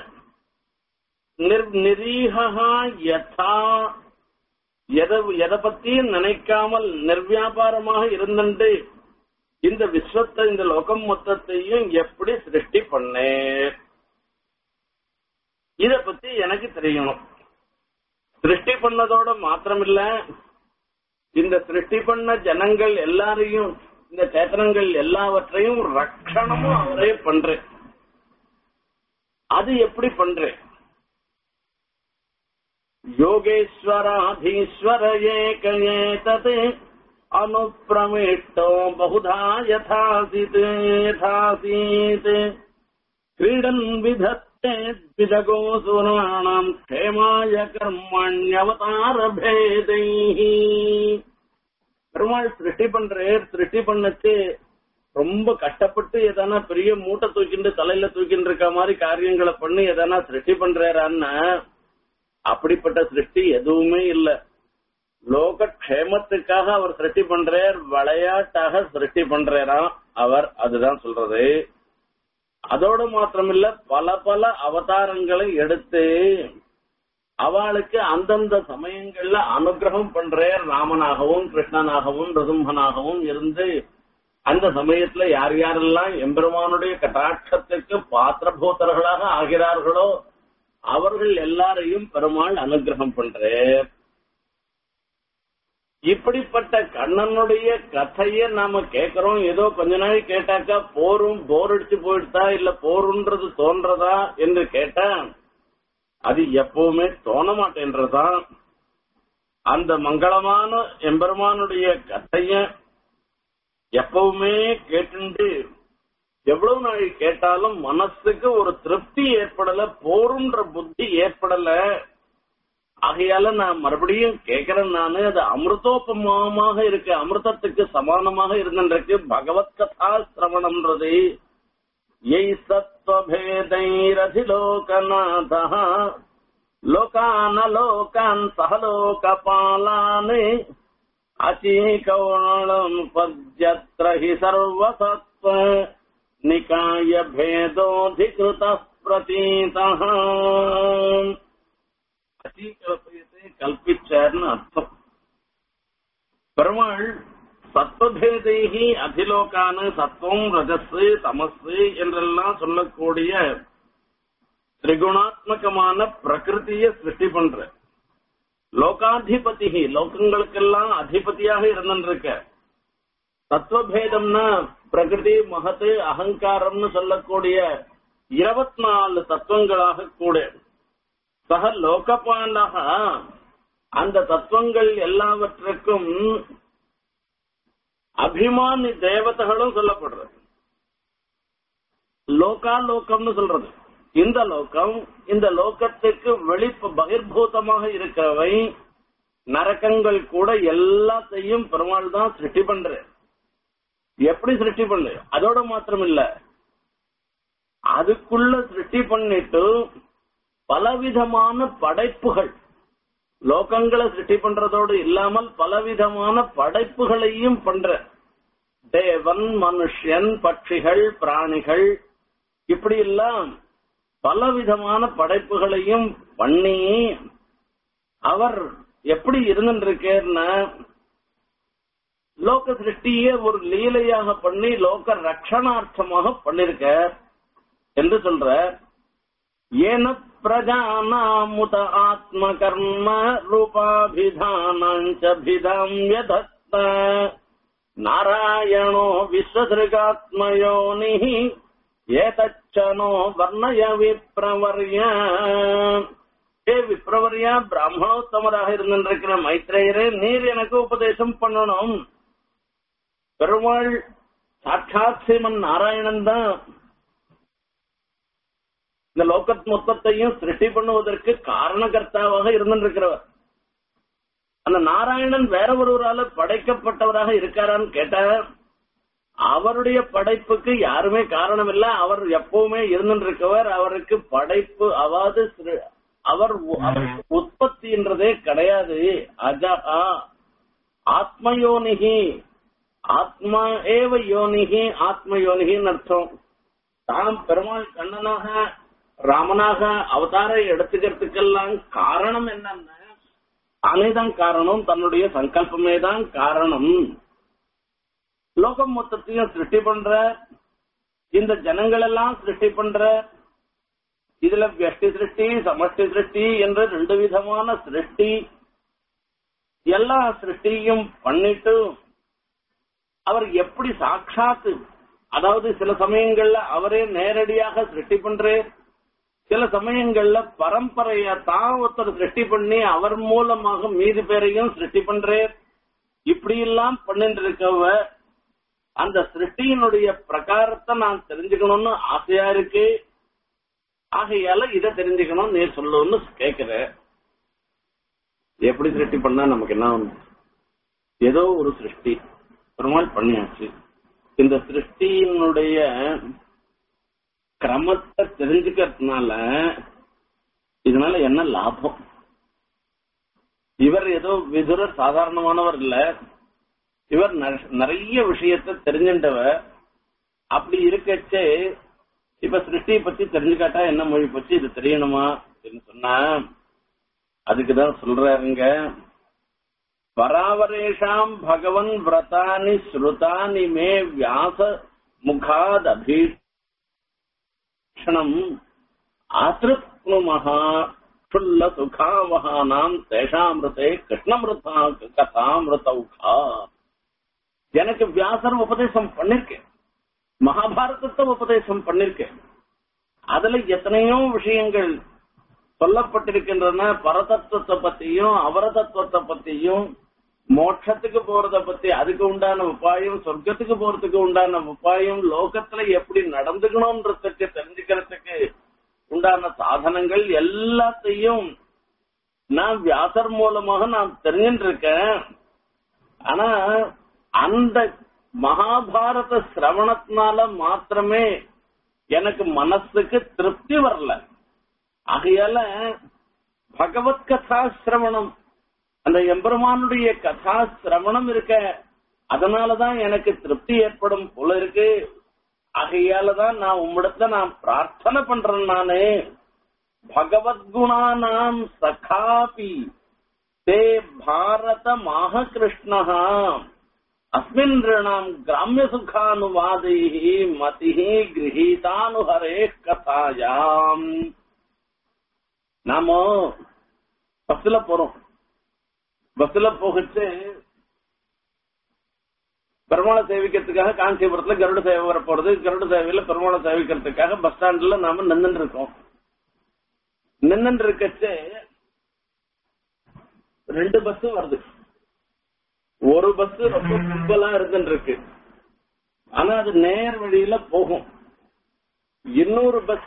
நிர் நிரீகா யதா எதை எதை பத்தியும் நினைக்காமல் நிர்வியாபாரமாக இருந்துட்டு இந்த விஸ்வத்தை இந்த லோகம் மொத்தத்தையும் எப்படி சிருஷ்டி பண்ணேன் இத பத்தி எனக்கு தெரியணும் சிருஷ்டி பண்ணதோட மாத்திரமில்ல இந்த சிருஷ்டி பண்ண ஜனங்கள் எல்லாரையும் இந்த சேத்தனங்கள் எல்லாவற்றையும் ரட்சணமும் அவரே பண்றேன் அது எப்படி பண்றேன் योगेश्वराधीश्वर एक एतत् अनुप्रविष्टो बहुधा यथासीत् यथासीत् क्रीडन् विधत्ते द्विजगोसुराणाम् क्षेमाय कर्मण्यवतारभेदैः பெருமாள் சிருஷ்டி பண்றார் சிருஷ்டி பண்ணச்சு ரொம்ப கஷ்டப்பட்டு எதனா பெரிய மூட்டை தூக்கிண்டு தலையில தூக்கிட்டு இருக்க மாதிரி காரியங்களை பண்ணி எதனா சிருஷ்டி பண்றாரான்னா அப்படிப்பட்ட சிருஷ்டி எதுவுமே இல்ல லோக க்ஷேமத்துக்காக அவர் சிருஷ்டி பண்றார் விளையாட்டாக சிருஷ்டி பண்றாராம் அவர் அதுதான் சொல்றது அதோட மாத்திரமில்ல பல பல அவதாரங்களை எடுத்து அவளுக்கு அந்தந்த சமயங்கள்ல அனுகிரகம் பண்றார் ராமனாகவும் கிருஷ்ணனாகவும் ரிசும்பனாகவும் இருந்து அந்த சமயத்துல யார் யாரெல்லாம் எம்பெருமானுடைய கட்டாட்சத்துக்கு பாத்திரபூத்தர்களாக ஆகிறார்களோ அவர்கள் எல்லாரையும் பெருமாள் அனுகிரகம் பண்றார் இப்படிப்பட்ட கண்ணனுடைய கதைய நாம கேக்குறோம் ஏதோ கொஞ்ச நாள் கேட்டாக்கா போரும் போர் அடிச்சு போயிடுதா இல்ல போருன்றது தோன்றதா என்று கேட்டா அது எப்பவுமே தோண மாட்டேன்றதான் அந்த மங்களமான எம்பெருமானுடைய கதைய எப்பவுமே கேட்டுண்டு எவ்வளவு நாள் கேட்டாலும் மனசுக்கு ஒரு திருப்தி ஏற்படல போருன்ற புத்தி ஏற்படல ஆகையால நான் மறுபடியும் கேக்குறேன் நானு அது அமிர்தோபமமாக இருக்கு அமிர்தத்துக்கு சமானமாக இருந்திருக்கு பகவத் கதா சிரவணம்ன்றது எய் சத்வபேதைரதிலோகநாத லோகான லோகான் சகலோகபாலான் அச்சீகௌணம் பத்யத்ர ஹி சர்வசத்வ நிகாய பேதோதிகிருத பிரதீதः அச்சீகல்பயத்தை கல்பிச்சார்னு அர்த்தம் பெருமாள் சத்வபேதைகி அதிலோகான சத்துவம் ரஜஸ் தமசு என்றெல்லாம் சொல்லக்கூடிய திரிகுணாத்மகமான பிரகிருதிய சிருஷ்டி பண்ற லோகாதிபதி லோகங்களுக்கெல்லாம் அதிபதியாக இருந்திருக்க தத்துவபேதம்னா பிரகிருதி மகத்து அகங்காரம்னு சொல்லக்கூடிய இருபத்தி நாலு தத்துவங்களாக கூட சக லோகபாலாக அந்த தத்துவங்கள் எல்லாவற்றுக்கும் அபிமானி தேவதைகளும் சொல்லப்படுறது லோகா லோகம்னு சொல்றது இந்த லோகம் இந்த லோகத்துக்கு வெளி பகிர்பூதமாக இருக்கிறவை நரக்கங்கள் கூட எல்லாத்தையும் பெருமாள் தான் சிருஷ்டி பண்ற எப்படி சிருஷ்டி பண்ணு அதோட மாத்திரம் இல்ல அதுக்குள்ள சிருஷ்டி பண்ணிட்டு பலவிதமான படைப்புகள் லோகங்களை சிருஷ்டி பண்றதோடு இல்லாமல் பலவிதமான படைப்புகளையும் பண்ற தேவன் மனுஷன் பட்சிகள் பிராணிகள் இப்படி எல்லாம் பலவிதமான படைப்புகளையும் பண்ணி அவர் எப்படி இருந்துருக்கேன்னா லோக சிருஷ்டியே ஒரு லீலையாக பண்ணி லோக ரட்சணார்த்தமாக பண்ணிருக்க என்று சொல்ற ஏன பிரஜானாமுத ஆத்ம கர்ம ரூபாபிதானாஞ்சபிதாம் யதத்த நாராயணோ விஸ்வதிருகாத்மயோனி ஏதச்சனோ வர்ணய விப்ரவர்ய ஏ விப்ரவர்யா பிராமணோத்தமராக இருந்திருக்கிற மைத்ரேயரே நீர் எனக்கு உபதேசம் பண்ணணும் பெருமாள் சாட்சாத் ஸ்ரீமன் நாராயணன் தான் இந்த லோகத் மொத்தத்தையும் சிருஷ்டி பண்ணுவதற்கு காரணகர்த்தாவாக இருந்திருக்கிறவர் அந்த நாராயணன் வேற ஒருவரால படைக்கப்பட்டவராக இருக்காரான்னு கேட்டா அவருடைய படைப்புக்கு யாருமே காரணம் இல்ல அவர் எப்பவுமே இருந்திருக்கவர் அவருக்கு படைப்பு அவாது சிரு- அவர் அவருக்கு உற்பத்தின்றதே கிடையாது அஜகா ஆத்மயோனிகி ஆத்மா ஏவ யோனிகி ஆத்ம யோனிகின்னு அர்த்தம் தாம் பெருமாள் கண்ணனாக ராமனாக அவதார எடுத்துக்கிறதுக்கெல்லாம் காரணம் என்னன்னா தானேதான் காரணம் தன்னுடைய சங்கல்பமே தான் காரணம் லோகம் மொத்தத்தையும் சிருஷ்டி பண்ற இந்த ஜனங்கள் எல்லாம் சிருஷ்டி பண்ற இதுல வெஷ்டி சிருஷ்டி சமஷ்டி சிருஷ்டி என்ற ரெண்டு விதமான சிருஷ்டி எல்லா சிருஷ்டியும் பண்ணிட்டு அவர் எப்படி சாட்சாத்து அதாவது சில சமயங்கள்ல அவரே நேரடியாக சிருஷ்டி பண்றே சில சமயங்கள்ல பரம்பரைய தான் ஒருத்தர் சிருஷ்டி பண்ணி அவர் மூலமாக மீதி பேரையும் சிருஷ்டி பண்றே இப்படி எல்லாம் பண்ணிட்டு இருக்கவ அந்த சிருஷ்டியினுடைய பிரகாரத்தை நான் தெரிஞ்சுக்கணும்னு ஆசையா இருக்கு ஆகையால இதை தெரிஞ்சுக்கணும் நீ சொல்லுன்னு கேக்குற எப்படி சிருஷ்டி பண்ணா நமக்கு என்ன வந்து ஏதோ ஒரு சிருஷ்டி பெருமாள் பண்ணியாச்சு இந்த சிருஷ்டியினுடைய கிரமத்தை தெரிஞ்சுக்கிறதுனால இதனால என்ன லாபம் இவர் ஏதோ விதுரர் சாதாரணமானவர் இல்ல இவர் ந- நிறைய விஷயத்தை தெரிஞ்சின்றவர் அப்படி இருக்கச்சே இப்ப சிருஷ்டியை பத்தி தெரிஞ்சுக்காட்டா என்ன மொழி போச்சு இது தெரியணுமா அப்படின்னு சொன்னா அதுக்குதான் சொல்றாருங்க பராவரேஷாம் பகவன் விரதானி ஸ்ருதானி மே வியாச முகாத் அபீஷணம் ஆசிருப்னுமஹா ஷுல்ல சுகாவகானாம் தேஷாமிருதே கிருஷ்ணமிருதா கதாமிருதௌகா எனக்கு வியாசர் உபதேசம் பண்ணிருக்கேன் மகாபாரதத்தை உபதேசம் பண்ணிருக்கேன் அதுல எத்தனையோ விஷயங்கள் சொல்லப்பட்டிருக்கின்றன பரதத்துவத்தை பத்தியும் அவரதத்துவத்தை பத்தியும் மோட்சத்துக்கு போறத பத்தி அதுக்கு உண்டான உபாயம் சொர்க்கத்துக்கு போறதுக்கு உண்டான உபாயம் லோகத்துல எப்படி நடந்துக்கணும்ன்றதுக்கு தெரிஞ்சுக்கிறதுக்கு உண்டான சாதனங்கள் எல்லாத்தையும் நான் வியாசர் மூலமாக நான் தெரிஞ்சுட்டு இருக்கேன் ஆனா அந்த மகாபாரத சிரவணத்தினால மாத்திரமே எனக்கு மனசுக்கு திருப்தி வரல ஆகையால பகவத் கதா சிரவணம் அந்த எம்பெருமானுடைய கதா சிரவணம் இருக்க அதனாலதான் எனக்கு திருப்தி ஏற்படும் போல இருக்கு ஆகையாலதான் நான் உம்மிடத்துல நான் பிரார்த்தனை பண்றேன் நானு பகவத்குணானாம் சகாபி தே பாரத மாக கிருஷ்ணஹா அஸ்மின் ரிணாம் கிராமிய சுகானுவாதை மதி கிரகீதானுஹரே கதாயாம் நாம பஸ்ல போறோம் பஸ்ல போகச்சு பெருமாளை சேவிக்கிறதுக்காக காஞ்சிபுரத்துல கருட சேவை வர போறது கருட சேவையில பெருமாளை சேவிக்கிறதுக்காக பஸ் ஸ்டாண்ட்ல நாம நின்னுட்டு இருக்கோம் நின்னுட்டு இருக்கச்சு ரெண்டு பஸ் வருது ஒரு பஸ் ரொம்ப கும்பலா இருந்துட்டு இருக்கு ஆனா அது நேர் வழியில போகும் இன்னொரு பஸ்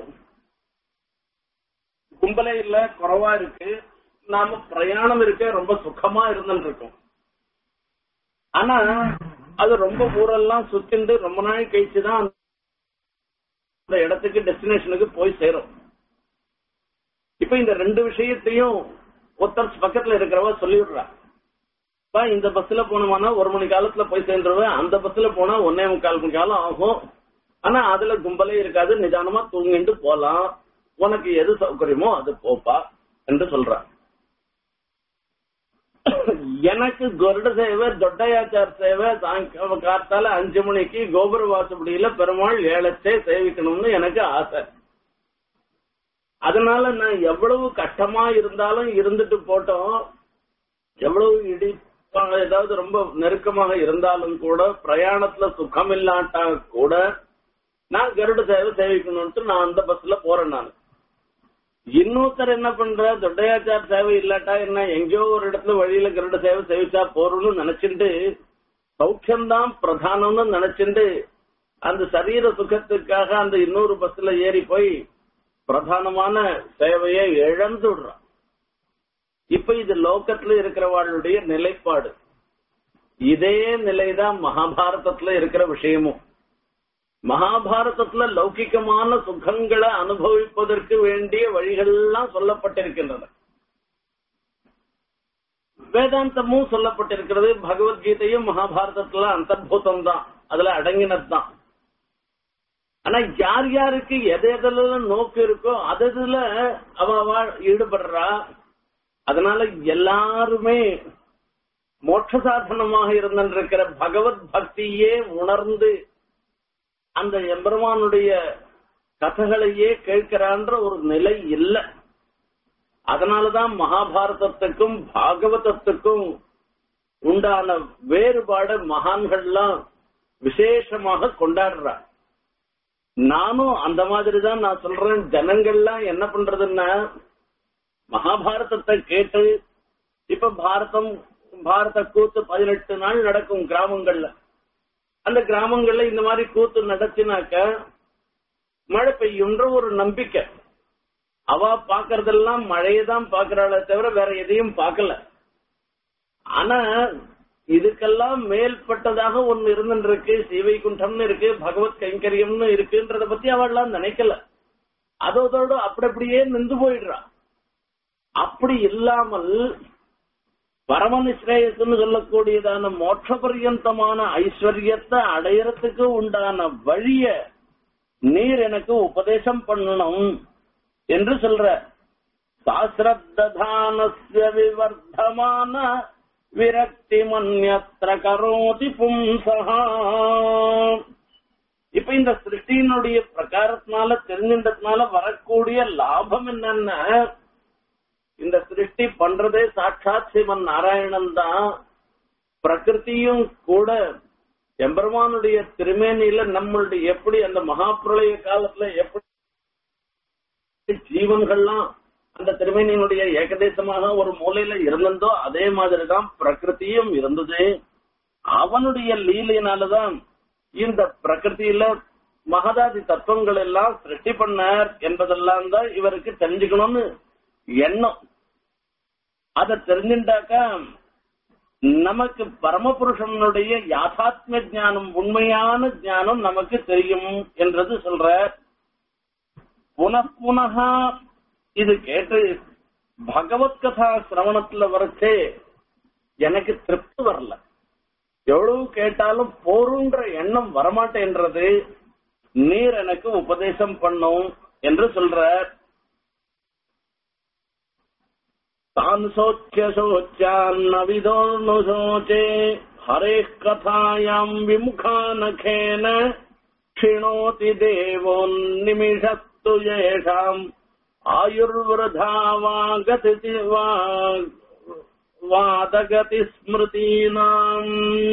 கும்பலே இல்ல குறைவா இருக்கு நாம பிரயாணம் இருக்க ரொம்ப சுகமா இருந்துட்டு இருக்கோம் ஆனா அது ரொம்ப ஊரெல்லாம் சுத்திண்டு ரொம்ப நாள் கழிச்சுதான் அந்த இடத்துக்கு டெஸ்டினேஷனுக்கு போய் சேரும் இப்ப இந்த ரெண்டு விஷயத்தையும் ஒருத்தர் பக்கத்துல இருக்கிறவ சொல்லிவிடுறா அப்பா, இந்த பஸ்ல போனோம்னா ஒரு மணி காலத்துல போய் சேர்ந்துருவேன் அந்த பஸ்ல போனா ஒன்னே முக்கால் மணி காலம் ஆகும் ஆனா அதுல கும்பலே இருக்காது நிதானமா தூங்கிட்டு போலாம் உனக்கு எது சௌகரியமோ அது போப்பா என்று சொல்றான் எனக்கு கருட சேவை தொட்டையாச்சார் சேவை சாயங்காலம் காத்தால அஞ்சு மணிக்கு கோபுர வாசப்படியில பெருமாள் ஏழச்சே சேவிக்கணும்னு எனக்கு ஆசை அதனால நான் எவ்வளவு கஷ்டமா இருந்தாலும் இருந்துட்டு போட்டோம் எவ்வளவு இடி ஏதாவது ரொம்ப நெருக்கமாக இருந்தாலும் கூட பிரயாணத்துல சுகம் இல்லாட்டா கூட நான் கருட சேவை சேவிக்கணும்ட்டு நான் அந்த பஸ்ல போறேன் நான் இன்னொருத்தர் என்ன பண்ற தொட்டையாச்சார் சேவை இல்லாட்டா என்ன எங்கேயோ ஒரு இடத்துல வழியில கருட சேவை சேவிச்சா போறோம்னு நினைச்சுட்டு சௌக்கியம்தான் பிரதானம்னு நினைச்சுட்டு அந்த சரீர சுகத்துக்காக அந்த இன்னொரு பஸ்ல ஏறி போய் பிரதானமான சேவையை இழந்து விடுறான் இப்ப இது லோகத்துல இருக்கிறவாளுடைய நிலைப்பாடு இதே நிலைதான் மகாபாரதத்துல இருக்கிற விஷயமும் மகாபாரதத்துல லௌகிகமான சுகங்களை அனுபவிப்பதற்கு வேண்டிய வழிகள் எல்லாம் சொல்லப்பட்டிருக்கின்றன வேதாந்தமும் சொல்லப்பட்டிருக்கிறது பகவத்கீதையும் மகாபாரதத்துல அந்தர்பூதம் தான் அதுல அடங்கினது தான் ஆனா யார் யாருக்கு எது எதுல நோக்கு இருக்கோ அது இதுல அவ அவ ஈடுபடுறா அதனால எல்லாருமே மோட்ச சாதனமாக இருந்திருக்கிற பகவத் பக்தியே உணர்ந்து அந்த எம்பெருமானுடைய கதைகளையே கேட்கிறான்ற ஒரு நிலை இல்லை அதனாலதான் மகாபாரதத்துக்கும் பாகவதத்துக்கும் உண்டான வேறுபாடு மகான்கள்லாம் விசேஷமாக கொண்டாடுறார் நானும் அந்த மாதிரி தான் நான் சொல்றேன் ஜனங்கள்லாம் என்ன பண்றதுன்னா மகாபாரதத்தை கேட்டு இப்ப பாரதம் பாரத கூத்து பதினெட்டு நாள் நடக்கும் கிராமங்கள்ல அந்த கிராமங்கள்ல இந்த மாதிரி கூத்து நடத்தினாக்க மழை பெய்யுன்ற ஒரு நம்பிக்கை அவ பாக்குறதெல்லாம் மழையை தான் பாக்குறாளே தவிர வேற எதையும் பார்க்கல ஆனா இதுக்கெல்லாம் மேல்பட்டதாக ஒன்னு இருந்துருக்கு சீவைகுண்டம்னு இருக்கு பகவத் கைங்கரியம்னு இருக்குன்றத பத்தி அவள்லாம் நினைக்கல அதோட அப்படி அப்படியே நின்று போயிடுறா அப்படி இல்லாமல் பரமநிஸ்ரேயஸ்ன்னு சொல்லக்கூடியதான மோட்ச பரியந்தமான ஐஸ்வர்யத்தை அடையறதுக்கு உண்டான வழிய நீர் எனக்கு உபதேசம் பண்ணணும் என்று சொல்ற சாஸ்திரத்தானஸ்ய விவர்த்தமான விரக்தி மன்யத்திர கரோதி பும்சகா இப்ப இந்த சிருஷ்டியினுடைய பிரகாரத்தினால தெரிஞ்சின்றதுனால வரக்கூடிய லாபம் என்னன்னா இந்த சிருஷ்டி பண்றதே சாட்சாத் சிவன் நாராயணன் தான் பிரகிருதியும் கூட எம்பெருமானுடைய திருமேனியில நம்மளுடைய எப்படி அந்த மகாபிரளய காலத்துல எப்படி ஜீவன்கள்லாம் அந்த திருமேனியினுடைய ஏகதேசமாக ஒரு மூலையில இருந்ததோ அதே மாதிரிதான் பிரகிருதியும் இருந்தது அவனுடைய லீலையினாலதான் இந்த பிரகிருதியில மகதாதி தத்துவங்கள் எல்லாம் சிருஷ்டி பண்ணார் என்பதெல்லாம் தான் இவருக்கு தெரிஞ்சுக்கணும்னு எண்ணம் அத தெரிஞ்சுட்டாக்கா நமக்கு பரமபுருஷனுடைய யாதாத்ம ஞானம் உண்மையான ஞானம் நமக்கு தெரியும் என்றது சொல்ற புனப்புனகா இது கேட்டு பகவத் கதா சிரவணத்துல வரைச்சே எனக்கு திருப்தி வரல எவ்வளவு கேட்டாலும் போருன்ற எண்ணம் வரமாட்டேன்றது நீர் எனக்கு உபதேசம் பண்ணும் என்று சொல்ற தான் சோச்சிய சோச்சான் விதோர்னு சோச்சே ஹரே கதாயாம் விமுகானகேன क्षिणोति देवो निमिषस्तु येषाम् आयुर्वृधा वा गति वा வாதகதி ஸ்மிருதீனாம்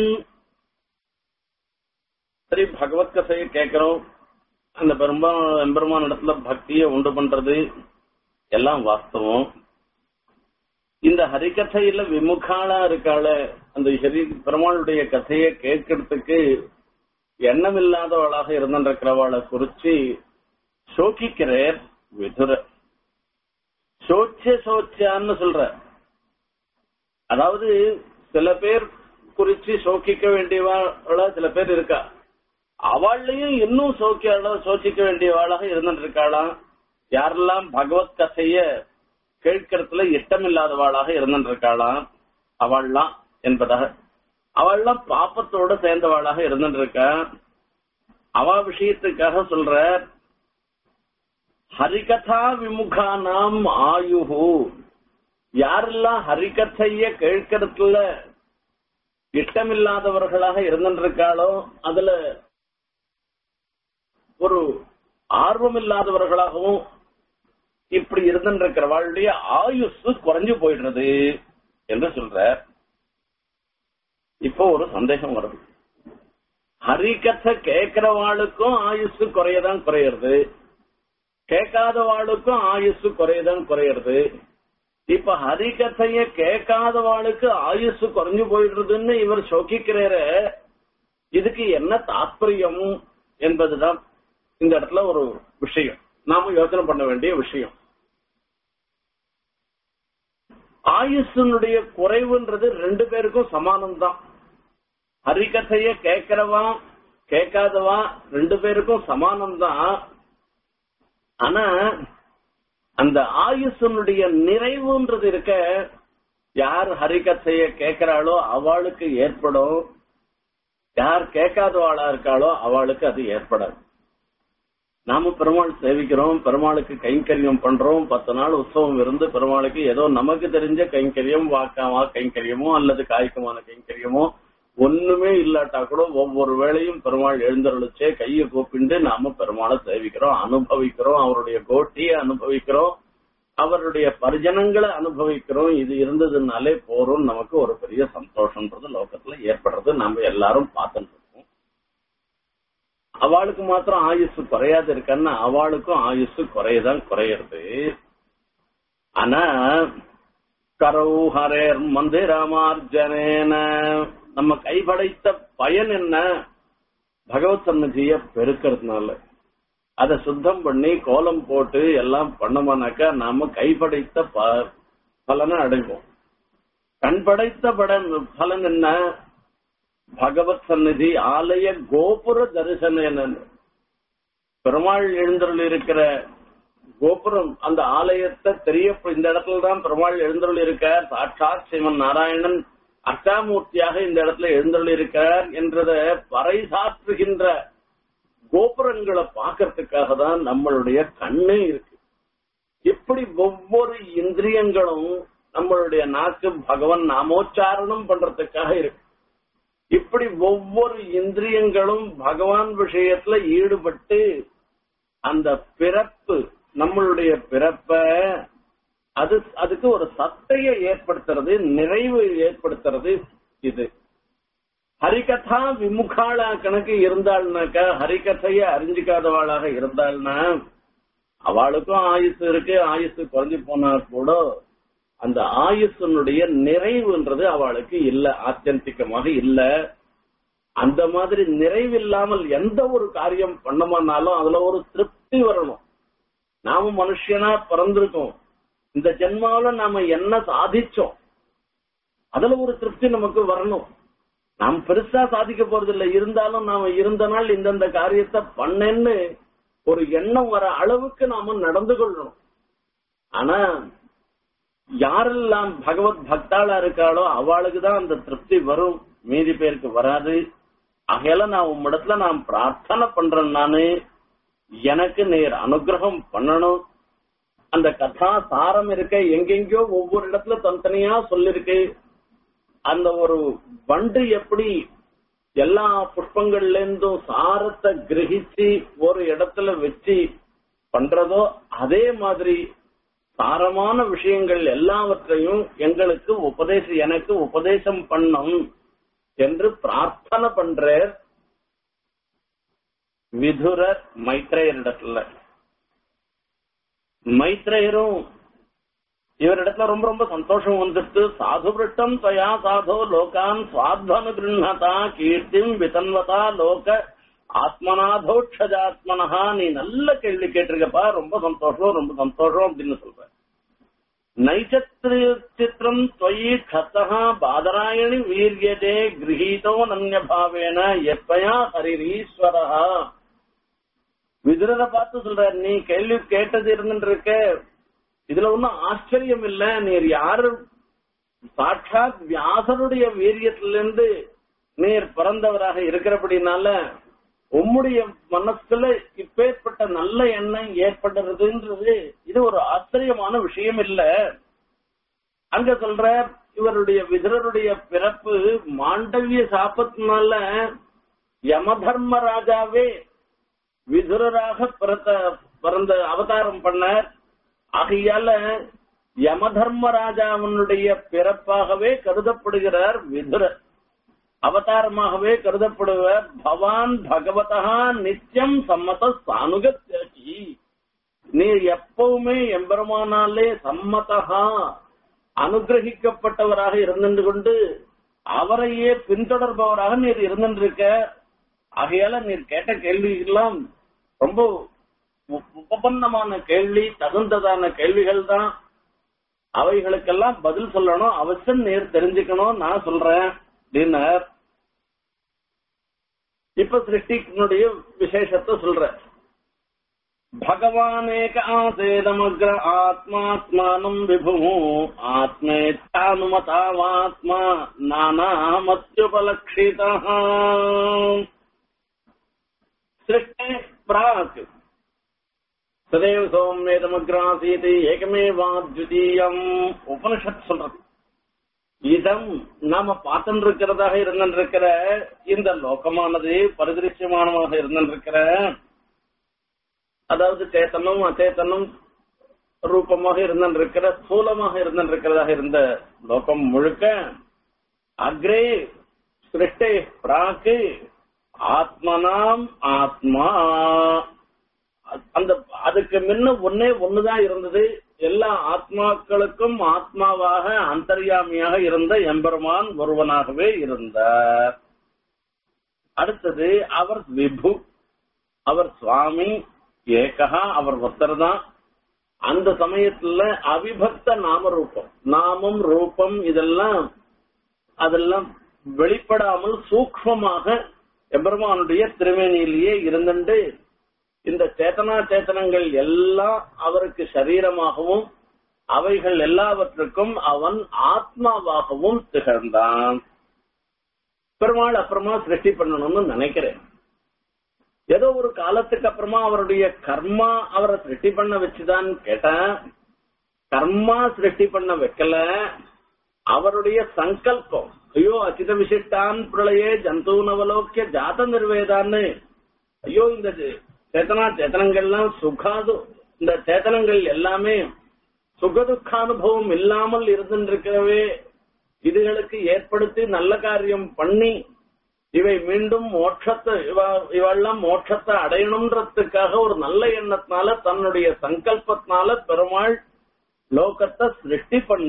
சரி பகவத் கதையை கேட்கிறோம் அந்த பெரும்பா எம்பெருமான் இடத்துல பக்தியை உண்டு பண்றது எல்லாம் வாஸ்தவம் இந்த ஹரிகதையில விமுகாளா இருக்காள அந்த ஹரி பெருமாளுடைய கதையை கேட்கறதுக்கு எண்ணம் இல்லாதவளாக இருந்திருக்கிறவளை குறிச்சு சோகிக்கிறார் விதுர சோச்ச சோச்சான்னு சொல்ற அதாவது சில பேர் குறிச்சு சோக்கிக்க வேண்டியவாளா சில பேர் இருக்கா அவள்லையும் இன்னும் சோக்கியாள சோசிக்க வேண்டியவாளாக இருந்துட்டு இருக்காளாம் யாரெல்லாம் பகவத் கதைய கேட்கறதுல இஷ்டம் இல்லாதவாளாக இருந்துட்டு இருக்காளாம் அவள்லாம் என்பதாக அவள்லாம் பாப்பத்தோட சேர்ந்தவாளாக இருந்துட்டு இருக்கா அவ விஷயத்துக்காக சொல்ற ஹரிகதா விமுகானாம் ஆயுகு யாரெல்லாம் ஹரிகதைய கேட்கறதுல இஷ்டமில்லாதவர்களாக இருந்திருக்காளோ அதுல ஒரு ஆர்வம் இல்லாதவர்களாகவும் இப்படி இருந்திருக்கிறவாளுடைய ஆயுசு குறைஞ்சு போயிடுறது என்று சொல்ற இப்போ ஒரு சந்தேகம் வருது ஹரிகதை கேட்கிறவாளுக்கும் ஆயுசு குறையதான் குறையிறது கேட்காதவாளுக்கும் ஆயுசு குறையதான் குறையிறது இப்ப ஹரிகதைய கேட்காதவாளுக்கு ஆயுசு குறைஞ்சு போயிடுறதுன்னு இவர் சோகிக்கிறார இதுக்கு என்ன தாத்பரியம் என்பதுதான் இந்த இடத்துல ஒரு விஷயம் நாம யோசனை பண்ண வேண்டிய விஷயம் ஆயுஷனுடைய குறைவுன்றது ரெண்டு பேருக்கும் சமானம் தான் ஹரிகதைய கேட்கிறவா கேட்காதவா ரெண்டு பேருக்கும் சமானம் தான் ஆனா அந்த ஆயுசனுடைய நிறைவுன்றது இருக்க யார் ஹரிகதைய கேட்கிறாளோ அவளுக்கு ஏற்படும் யார் கேட்காதவாளா இருக்காளோ அவளுக்கு அது ஏற்படாது நாம பெருமாள் சேவிக்கிறோம் பெருமாளுக்கு கைங்கரியம் பண்றோம் பத்து நாள் உற்சவம் இருந்து பெருமாளுக்கு ஏதோ நமக்கு தெரிஞ்ச கைங்கரியம் வாக்காமா கைங்கரியமோ அல்லது காய்க்கமான கைங்கரியமோ ஒண்ணுமே இல்லாட்டா கூட ஒவ்வொரு வேளையும் பெருமாள் எழுந்தருளிச்சே கையை கூப்பிண்டு நாம பெருமாளை சேவிக்கிறோம் அனுபவிக்கிறோம் அவருடைய கோட்டியை அனுபவிக்கிறோம் அவருடைய பரிஜனங்களை அனுபவிக்கிறோம் இது இருந்ததுனாலே போறோம் நமக்கு ஒரு பெரிய சந்தோஷம்ன்றது லோகத்துல ஏற்படுறது நம்ம எல்லாரும் பார்த்துட்டு இருக்கோம் அவளுக்கு மாத்திரம் ஆயுசு குறையாது இருக்கான்னா அவளுக்கும் ஆயுசு குறையதான் குறையிறது ஆனா கரவு ஹரேர் மந்திரமார்ஜனேன நம்ம கைப்படைத்த பயன் என்ன பகவத் சன்னதிய பெருக்கிறதுனால அதை சுத்தம் பண்ணி கோலம் போட்டு எல்லாம் பண்ணோம்னாக்கா நாம கைப்படைத்த ப- பலனை அடைவோம் கண் படைத்த படன் பலன் என்ன பகவத் சந்நிதி ஆலய கோபுர தரிசனம் பெருமாள் எழுந்தருள் இருக்கிற கோபுரம் அந்த ஆலயத்தை தெரிய இந்த இடத்துல தான் பெருமாள் எழுந்தருள் இருக்கார் சாட்சாத் சிவன் நாராயணன் அஷ்டாமூர்த்தியாக இந்த இடத்துல எழுந்தருள் இருக்கார் என்றத பறைசாற்றுகின்ற கோபுரங்களை பார்க்கறதுக்காக தான் நம்மளுடைய கண்ணே இருக்கு இப்படி ஒவ்வொரு இந்திரியங்களும் நம்மளுடைய நாக்கு பகவான் நாமோச்சாரணம் பண்றதுக்காக இருக்கு இப்படி ஒவ்வொரு இந்திரியங்களும் பகவான் விஷயத்துல ஈடுபட்டு அந்த பிறப்பு நம்மளுடைய பிறப்ப அது அதுக்கு ஒரு சத்தையை ஏற்படுத்துறது நிறைவு ஏற்படுத்துறது இது ஹரிகதா விமுகாளா கணக்கு இருந்தாள்னாக்கா ஹரிகதைய அறிஞ்சிக்காதவாளாக இருந்தாள்னா அவளுக்கும் ஆயுசு இருக்கு ஆயுசு குறைஞ்சு போனா கூட அந்த ஆயுசனுடைய நிறைவுன்றது அவளுக்கு இல்ல ஆத்தியந்திகமாக இல்ல அந்த மாதிரி நிறைவில்லாமல் எந்த ஒரு காரியம் பண்ணமானாலும் அதுல ஒரு திருப்தி வரணும் நாம மனுஷனா பிறந்திருக்கோம் இந்த ஜென்மாவில நாம என்ன சாதிச்சோம் அதுல ஒரு திருப்தி நமக்கு வரணும் நாம் பெருசா சாதிக்க போறதில்லை இருந்தாலும் நாம இருந்த நாள் இந்தந்த காரியத்தை பண்ணேன்னு ஒரு எண்ணம் வர அளவுக்கு நாம நடந்து கொள்ளணும் ஆனா யாரெல்லாம் பகவத் பக்தாளா இருக்காளோ அவளுக்கு தான் அந்த திருப்தி வரும் மீதி பேருக்கு வராது ஆகையால நான் உம்மிடத்துல நான் பிரார்த்தனை பண்றேன் நானு எனக்கு நேர் அனுகிரகம் பண்ணணும் அந்த கதா சாரம் இருக்க எங்கெங்கயோ ஒவ்வொரு இடத்துல தனித்தனியா சொல்லிருக்கு அந்த ஒரு வண்டு எப்படி எல்லா புஷ்பங்கள்ல இருந்தும் சாரத்தை கிரகிச்சு ஒரு இடத்துல வச்சு பண்றதோ அதே மாதிரி சாரமான விஷயங்கள் எல்லாவற்றையும் எங்களுக்கு உபதேசம் எனக்கு உபதேசம் பண்ணும் என்று பிரார்த்தனை பண்ற விதுரர் மைத்ரேயரிடத்துல மைத்ரேயரும் இவரிடத்துல ரொம்ப ரொம்ப சந்தோஷம் வந்துட்டு சாது விருட்டம் தயா சாதோ லோகான் சுவாத்வனு கிருண்ணதா கீர்த்திம் விதன்வதா லோக ஆத்மநாதோட்சஜாத்மனஹா நீ நல்ல கேள்வி கேட்டிருக்கப்பா ரொம்ப சந்தோஷம் ரொம்ப சந்தோஷம் அப்படின்னு சொல்ற நைச்சத்திரம் त्वयि क्षतः बादरायणि वीर्यते गृहीतो नन्यभावेन எப்பயா ஹரிரீஸ்வரஹா விதுரரை பார்த்து சொல்றார் நீ கேள்வி கேட்டது இருந்துட்டு இருக்க இதுல ஒன்னும் ஆச்சரியம் இல்ல நீர் யாரு சாட்சாத் வியாசருடைய வீரியத்திலிருந்து நீர் பிறந்தவராக இருக்கிறபடினால உம்முடைய மனசுல இப்பேற்பட்ட நல்ல எண்ணம் ஏற்படுறதுன்றது இது ஒரு ஆச்சரியமான விஷயம் இல்ல அங்க சொல்ற இவருடைய விதுரருடைய பிறப்பு மாண்டவிய சாபத்தினால யமதர்ம ராஜாவே விதுரராக பிறந்த பிறந்த அவதாரம் பண்ணார் ஆகையால யமதர்ம ராஜாவினுடைய பிறப்பாகவே கருதப்படுகிறார் விதுரர் அவதாரமாகவே கருதப்படுவர் பவான் பகவதா நித்தியம் சம்மத சானுகத்தி நீர் எப்பவுமே எம்பெருமானாலே சம்மதா அனுகிரகிக்கப்பட்டவராக இருந்து கொண்டு அவரையே பின்தொடர்பவராக நீர் இருந்திருக்க ஆகையால நீர் கேட்ட கேள்விகள்லாம் ரொம்ப உ- உபபன்னமான கேள்வி தகுந்ததான கேள்விகள் தான் அவைகளுக்கெல்லாம் பதில் சொல்லணும் அவசியம் நீர் தெரிஞ்சுக்கணும் நான் சொல்றேன் அப்படின்னார் இப்ப சிருஷ்டினுடைய விசேஷத்தை சொல்ற भगवानेक आसेदमग्र आत्मात्मानम् विभुः आत्मेच्छानुमतावात्मा नानामत्युपलक्षितः सृष्टेः प्राक् சதேவ சோமேதமக்ராசீதி ஏகமேவாத்விதீயம் உபனிஷத் சொல்றது இதம் நாம பார்த்துட்டு இருக்கிறதாக இருந்திருக்கிற இந்த லோகமானது பரிதிருஷ்யமானமாக இருந்திருக்கிற அதாவது சேத்தனம் அச்சேத்தனம் ரூபமாக இருந்திருக்கிற ஸ்தூலமாக இருந்திருக்கிறதாக இருந்த லோகம் முழுக்க அக்ரே சிருஷ்டே பிராக்கு ஆத்மனாம் ஆத்மா அந்த அதுக்கு முன்ன ஒன்னே ஒண்ணுதான் இருந்தது எல்லா ஆத்மாக்களுக்கும் ஆத்மாவாக அந்தர்யாமியாக இருந்த எம்பெருமான் ஒருவனாகவே இருந்தார் அடுத்தது அவர் விபு அவர் சுவாமி ஏகா அவர் ஒருத்தர் தான் அந்த சமயத்துல அவிபக்த நாம ரூபம் நாமம் ரூபம் இதெல்லாம் அதெல்லாம் வெளிப்படாமல் சூக்மமாக எம்பெருமானுடைய திருமேனியிலேயே இருந்துட்டு இந்த சேத்தனா சேத்தனங்கள் எல்லாம் அவருக்கு சரீரமாகவும் அவைகள் எல்லாவற்றுக்கும் அவன் ஆத்மாவாகவும் திகழ்ந்தான் பெருமாள் அப்புறமா சிருஷ்டி பண்ணணும்னு நினைக்கிறேன் ஏதோ ஒரு காலத்துக்கு அப்புறமா அவருடைய கர்மா அவரை சிருஷ்டி பண்ண வச்சுதான் கேட்டேன் கர்மா சிருஷ்டி பண்ண வைக்கல அவருடைய சங்கல்பம் ஐயோ அச்சித விசிஷ்டான் பிரளயே ஜந்து நவலோக்கிய ஜாத நிர்வேதான்னு ஐயோ இந்த சேத்தனா சேத்தனங்கள்லாம் சுகாது இந்த சேத்தனங்கள் எல்லாமே சுகதுக்கானுபவம் இல்லாமல் இருந்திருக்கவே இதுகளுக்கு ஏற்படுத்தி நல்ல காரியம் பண்ணி இவை மீண்டும் மோட்சத்தை இவெல்லாம் மோட்சத்தை அடையணும்ன்றதுக்காக ஒரு நல்ல எண்ணத்தினால தன்னுடைய சங்கல்பத்தினால பெருமாள் லோகத்தை சிருஷ்டி பண்ண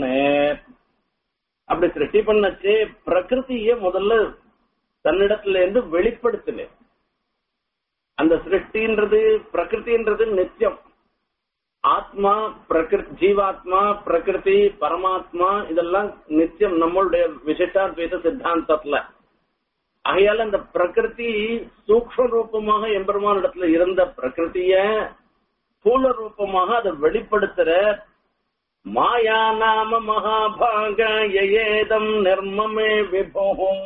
அப்படி சிருஷ்டி பண்ணச்சே பிரகிருதிய முதல்ல தன்னிடத்துல இருந்து வெளிப்படுத்தினேன் அந்த சிருஷ்டின்றது பிரகிருதின்றது நித்தியம் ஆத்மா பிரகிருதி ஜீவாத்மா பிரகிருதி பரமாத்மா இதெல்லாம் நித்தியம் நம்மளுடைய விசிஷ்டாத்வைத சித்தாந்தத்துல ஆகையால அந்த பிரகிருதி சூக்ம ரூபமாக எம்பெருமான் இடத்துல இருந்த பிரகிருதிய ஸ்தூல ரூபமாக அதை வெளிப்படுத்துற மாயா நாம மகாபாக ஏதம் நிர்மமே விபோகம்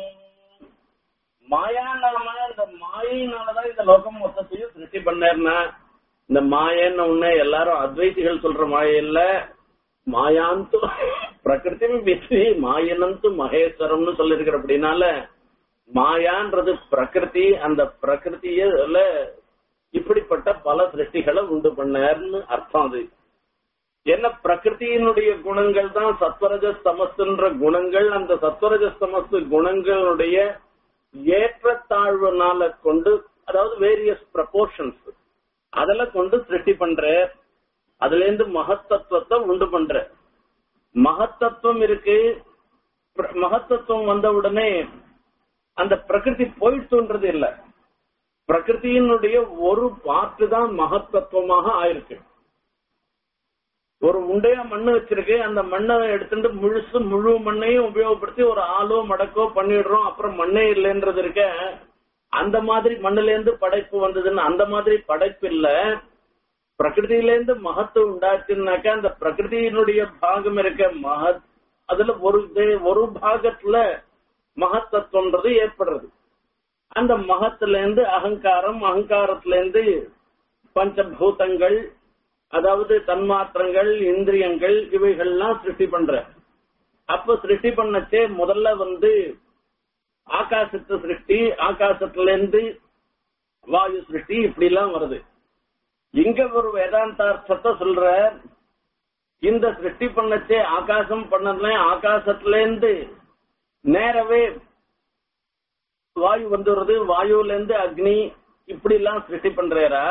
மாயா நாம இந்த மாயினாலதான் இந்த லோகம் மொத்தத்தையும் சிருஷ்டி பண்ணேர்னா இந்த மாயன்னு ஒண்ணு எல்லாரும் அத்வைதிகள் சொல்ற மாய இல்ல மாயாந்து பிரகிருதி வித்தி மாயனந்து மகேஸ்வரம்னு சொல்லிருக்கிற அப்படின்னால மாயான்றது பிரகிருதி அந்த பிரகிருத்தியில இப்படிப்பட்ட பல சிருஷ்டிகளை உண்டு பண்ணார்னு அர்த்தம் அது என்ன பிரகிருதியினுடைய குணங்கள் தான் சத்வரஜ தமசுன்ற குணங்கள் அந்த சத்வரஜ தமசு குணங்களுடைய ஏற்றத்தாழ்வுனால கொண்டு அதாவது வேரியஸ் ப்ரப்போர்ஷன்ஸ் அதெல்லாம் கொண்டு சிருஷ்டி பண்ற அதுல இருந்து மகத்தத்துவத்தை உண்டு பண்ற மகத்தத்துவம் இருக்கு மகத்தத்துவம் வந்த உடனே அந்த பிரகிருதி போயிட்டுன்றது இல்ல பிரகிருதியினுடைய ஒரு பாட்டு தான் மகத்தத்துவமாக ஆயிருக்கு ஒரு உண்டையா மண்ணு வச்சிருக்கு அந்த மண்ணை எடுத்துட்டு முழுசு முழு மண்ணையும் உபயோகப்படுத்தி ஒரு ஆளோ மடக்கோ பண்ணிடுறோம் அப்புறம் மண்ணே இல்லைன்றது இருக்க அந்த மாதிரி மண்ணுல இருந்து படைப்பு வந்ததுன்னு அந்த மாதிரி படைப்பு இல்ல பிரகிருதியிலேருந்து மகத்துவம் உண்டாச்சுன்னாக்கா அந்த பிரகிருதியினுடைய பாகம் இருக்க மகத் அதுல ஒரு ஒரு பாகத்துல மகத்தத்துவன்றது ஏற்படுறது அந்த மகத்துல இருந்து அகங்காரம் அகங்காரத்துல இருந்து பஞ்சபூதங்கள் அதாவது தன்மாத்திரங்கள் இந்திரியங்கள் இவைகள்லாம் சிருஷ்டி பண்ற அப்ப சிருஷ்டி பண்ணச்சே முதல்ல வந்து ஆகாசத்து சிருஷ்டி ஆகாசத்துல இருந்து வாயு சிருஷ்டி இப்படி எல்லாம் வருது இங்க ஒரு வேதாந்தார்த்தத்தை சொல்ற இந்த சிருஷ்டி பண்ணச்சே ஆகாசம் பண்ணதுல ஆகாசத்துல இருந்து நேரவே வாயு வந்துடுறது வாயுல இருந்து அக்னி இப்படி எல்லாம் சிருஷ்டி பண்றாரா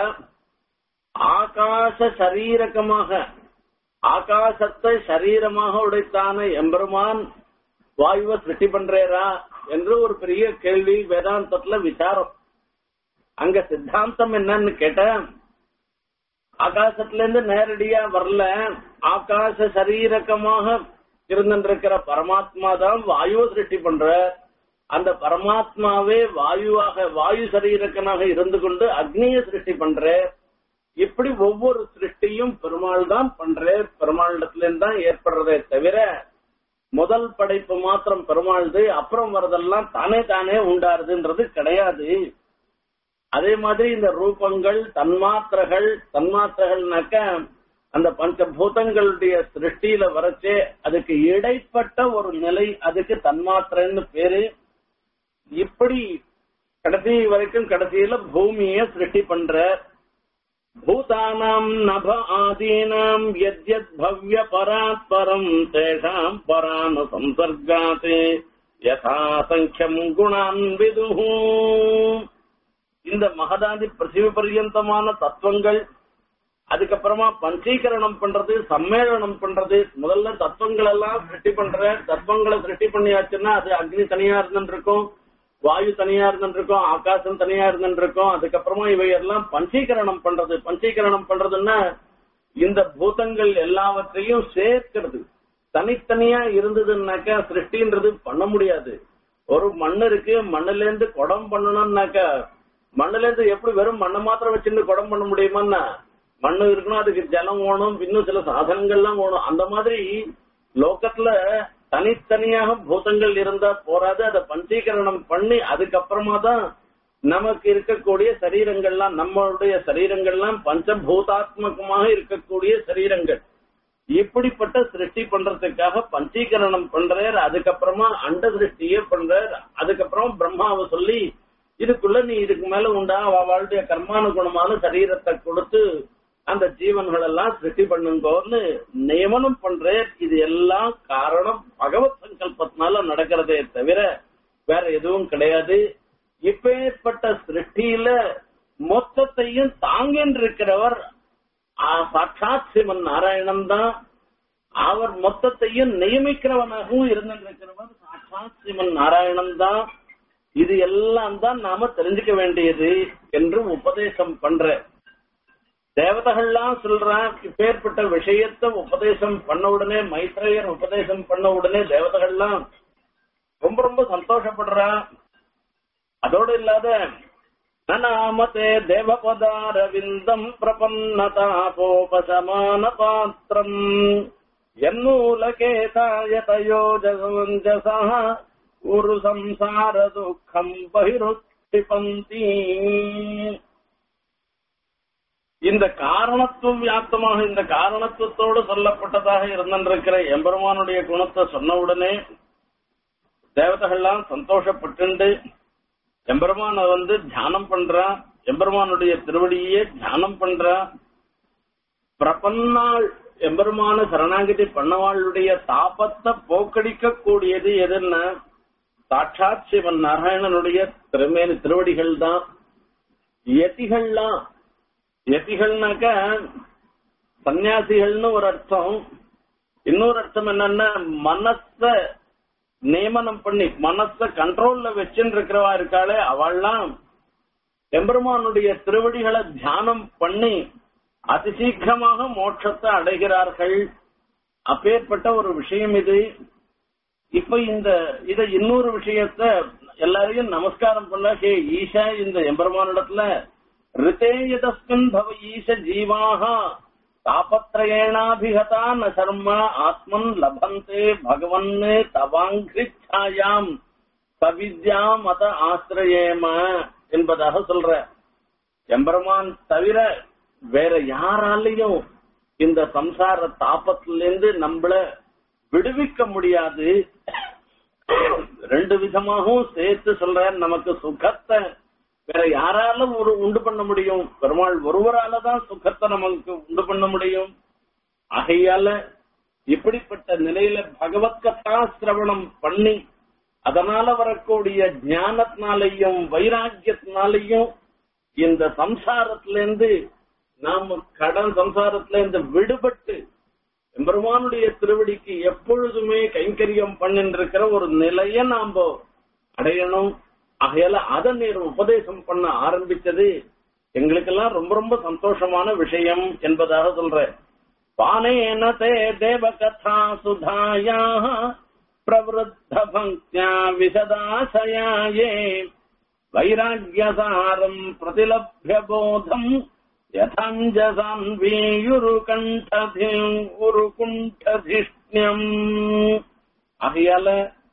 ஆகாச சரீரகமாக ஆகாசத்தை சரீரமாக உடைத்தான எம்பெருமான் வாயுவை சிருஷ்டி பண்றேரா என்று ஒரு பெரிய கேள்வி வேதாந்தத்துல விசாரம் அங்க சித்தாந்தம் என்னன்னு கேட்ட ஆகாசத்துல இருந்து நேரடியா வரல ஆகாச சரீரகமாக இருந்திருக்கிற பரமாத்மா தான் வாயுவை சிருஷ்டி பண்ற அந்த பரமாத்மாவே வாயுவாக வாயு சரீரக்கனாக இருந்து கொண்டு அக்னிய சிருஷ்டி பண்ற இப்படி ஒவ்வொரு சிருஷ்டியும் பெருமாள் தான் பண்ற பெருமாளிடத்துல இருந்து தான் ஏற்படுறதே தவிர முதல் படைப்பு மாத்திரம் பெருமாள்து அப்புறம் வரதெல்லாம் தானே தானே உண்டாருதுன்றது கிடையாது அதே மாதிரி இந்த ரூபங்கள் தன்மாத்திரைகள் தன்மாத்திரைகள்னாக்க அந்த பஞ்சபூதங்களுடைய சிருஷ்டியில வரச்சே அதுக்கு இடைப்பட்ட ஒரு நிலை அதுக்கு தன்மாத்திரைன்னு பேரு இப்படி கடைசி வரைக்கும் கடைசியில பூமிய சிருஷ்டி பண்ற பூதானாம் நப ஆதீனாம் யத்யத் பவ்ய பராத் பரம் தேஷாம் பரான சம்சர்காத்தே யதா சங்கியம் குணான் விதுஹூ இந்த மகதாதி பிருத்திவி பர்யந்தமான தத்துவங்கள் அதுக்கப்புறமா பஞ்சீகரணம் பண்றது சம்மேளனம் பண்றது முதல்ல தத்துவங்கள் எல்லாம் சிருஷ்டி பண்ற தத்துவங்களை சிருஷ்டி பண்ணியாச்சுன்னா அது அக்னி தனியா இருந்துருக்கும் வாயு தனியா இருந்துருக்கும் ஆகாசம் தனியா இருந்துருக்கும் அதுக்கப்புறமா இவையெல்லாம் பஞ்சீகரணம் பண்றது பஞ்சீகரணம் பண்றதுன்னா இந்த பூதங்கள் எல்லாவற்றையும் சேர்க்கிறது தனித்தனியா இருந்ததுன்னாக்கா சிருஷ்டின்றது பண்ண முடியாது ஒரு மண் இருக்கு மண்ணுல இருந்து குடம் பண்ணணும்னாக்கா மண்ணுல இருந்து எப்படி வெறும் மண்ணை மாத்திரம் வச்சுட்டு குடம் பண்ண முடியுமான்னா மண்ணு இருக்கணும் அதுக்கு ஜலம் வேணும் இன்னும் சில சாதனங்கள்லாம் வேணும் அந்த மாதிரி லோகத்துல தனித்தனியாக பூதங்கள் இருந்தா போராது அதை பஞ்சீகரணம் பண்ணி அதுக்கப்புறமா தான் நமக்கு இருக்கக்கூடிய சரீரங்கள்லாம் நம்மளுடைய சரீரங்கள்லாம் பஞ்சபூதாத்மகமாக இருக்கக்கூடிய சரீரங்கள் இப்படிப்பட்ட சிருஷ்டி பண்றதுக்காக பஞ்சீகரணம் பண்றார் அதுக்கப்புறமா அண்ட சிருஷ்டியே பண்றார் அதுக்கப்புறம் பிரம்மாவை சொல்லி இதுக்குள்ள நீ இதுக்கு மேல உண்டா அவளுடைய கர்மானுகுணமான சரீரத்தை கொடுத்து அந்த ஜீவன்கள் எல்லாம் சிருஷ்டி பண்ணுங்கோன்னு நியமனம் பண்றேன் இது எல்லாம் காரணம் பகவத் சங்கல்பத்தினால நடக்கிறதே தவிர வேற எதுவும் கிடையாது இப்பேற்பட்ட சிருஷ்டியில மொத்தத்தையும் தாங்கின்றிருக்கிறவர் சாட்சாத் சிவன் நாராயணன் தான் அவர் மொத்தத்தையும் நியமிக்கிறவனாகவும் இருந்திருக்கிறவர் சாட்சாத் சிவன் நாராயணன் தான் இது எல்லாம் தான் நாம தெரிஞ்சுக்க வேண்டியது என்று உபதேசம் பண்ற தேவதைகள்லாம் சொல்றான் இப்பேற்பட்ட விஷயத்த உபதேசம் பண்ண உடனே மைத்ரேயர் உபதேசம் பண்ண உடனே தேவதைகள்லாம் ரொம்ப ரொம்ப சந்தோஷப்படுறா அதோடு இல்லாத நநாமதே தேவபதாரவிந்தம் பிரபன்னதாபோபசமான பாத்திரம் என்னூலகேதாயதயோஜசா ஒரு சம்சார துக்கம் பகிருத்திபந்தி இந்த காரணத்துவம் வியாப்தமாக இந்த காரணத்துவத்தோடு சொல்லப்பட்டதாக இருந்திருக்கிற எம்பெருமானுடைய குணத்தை சொன்ன உடனே தேவதைகள்லாம் சந்தோஷப்பட்டு எம்பெருமான வந்து தியானம் பண்றா எம்பெருமானுடைய திருவடியே தியானம் பண்றா பிரபன்னாள் எம்பெருமான சரணாகதி பண்ணவாளுடைய தாபத்தை போக்கடிக்க கூடியது எதுன்னா சாட்சாத் சிவன் நாராயணனுடைய திருமேனி திருவடிகள் தான் யதிகள்லாம் யதிகள்னாக்க சன்னியாசிகள்னு ஒரு அர்த்தம் இன்னொரு அர்த்தம் என்னன்னா மனச நியமனம் பண்ணி மனச கண்ட்ரோல்ல வச்சுட்டு இருக்கிறவா இருக்காளே அவள்லாம் எம்பெருமானுடைய திருவடிகளை தியானம் பண்ணி அதிசீக்கிரமாக மோட்சத்தை அடைகிறார்கள் அப்பேற்பட்ட ஒரு விஷயம் இது இப்ப இந்த இத இன்னொரு விஷயத்த எல்லாரையும் நமஸ்காரம் பண்ண ஹே ஈஷா இந்த எம்பெருமானிடத்துல ரிதேயதஸ்மின் பவ ஈஷ ஜீவாக தாபத்ரயேணாபிகதா ந சர்ம ஆத்மன் லபந்தே பகவன் தவாங்கிருச்சாயாம் சவித்யாம் அத ஆசிரயேம என்பதாக சொல்ற எம்பெருமான் தவிர வேற யாராலையும் இந்த சம்சார தாபத்திலிருந்து நம்மள விடுவிக்க முடியாது ரெண்டு விதமாகவும் சேர்த்து சொல்ற நமக்கு சுகத்தை வேற யாராலும் ஒரு உண்டு பண்ண முடியும் பெருமாள் ஒருவரால தான் சுகத்தை நமக்கு உண்டு பண்ண முடியும் ஆகையால இப்படிப்பட்ட நிலையில பகவத்கத்தா சிரவணம் பண்ணி அதனால வரக்கூடிய ஞானத்தினாலையும் வைராக்கியத்தினாலையும் இந்த சம்சாரத்திலிருந்து நாம கடன் சம்சாரத்துல இருந்து விடுபட்டு எம்பெருமானுடைய திருவடிக்கு எப்பொழுதுமே கைங்கரியம் பண்ணிட்டு இருக்கிற ஒரு நிலைய நாம அடையணும் ஆகையால அதை நீர் உபதேசம் பண்ண ஆரம்பிச்சது எங்களுக்கெல்லாம் ரொம்ப ரொம்ப சந்தோஷமான விஷயம் என்பதாக சொல்ற பானேன தே தேவகதா சுதாயா பிரவருத்த பக்தியா விசதாசயாயே வைராக்கியசாரம் பிரதிலபிய போதம் யதஞ்சசான்வீயுரு கண்டதிம் உரு குண்டதிஷ்ணியம் ஆகையால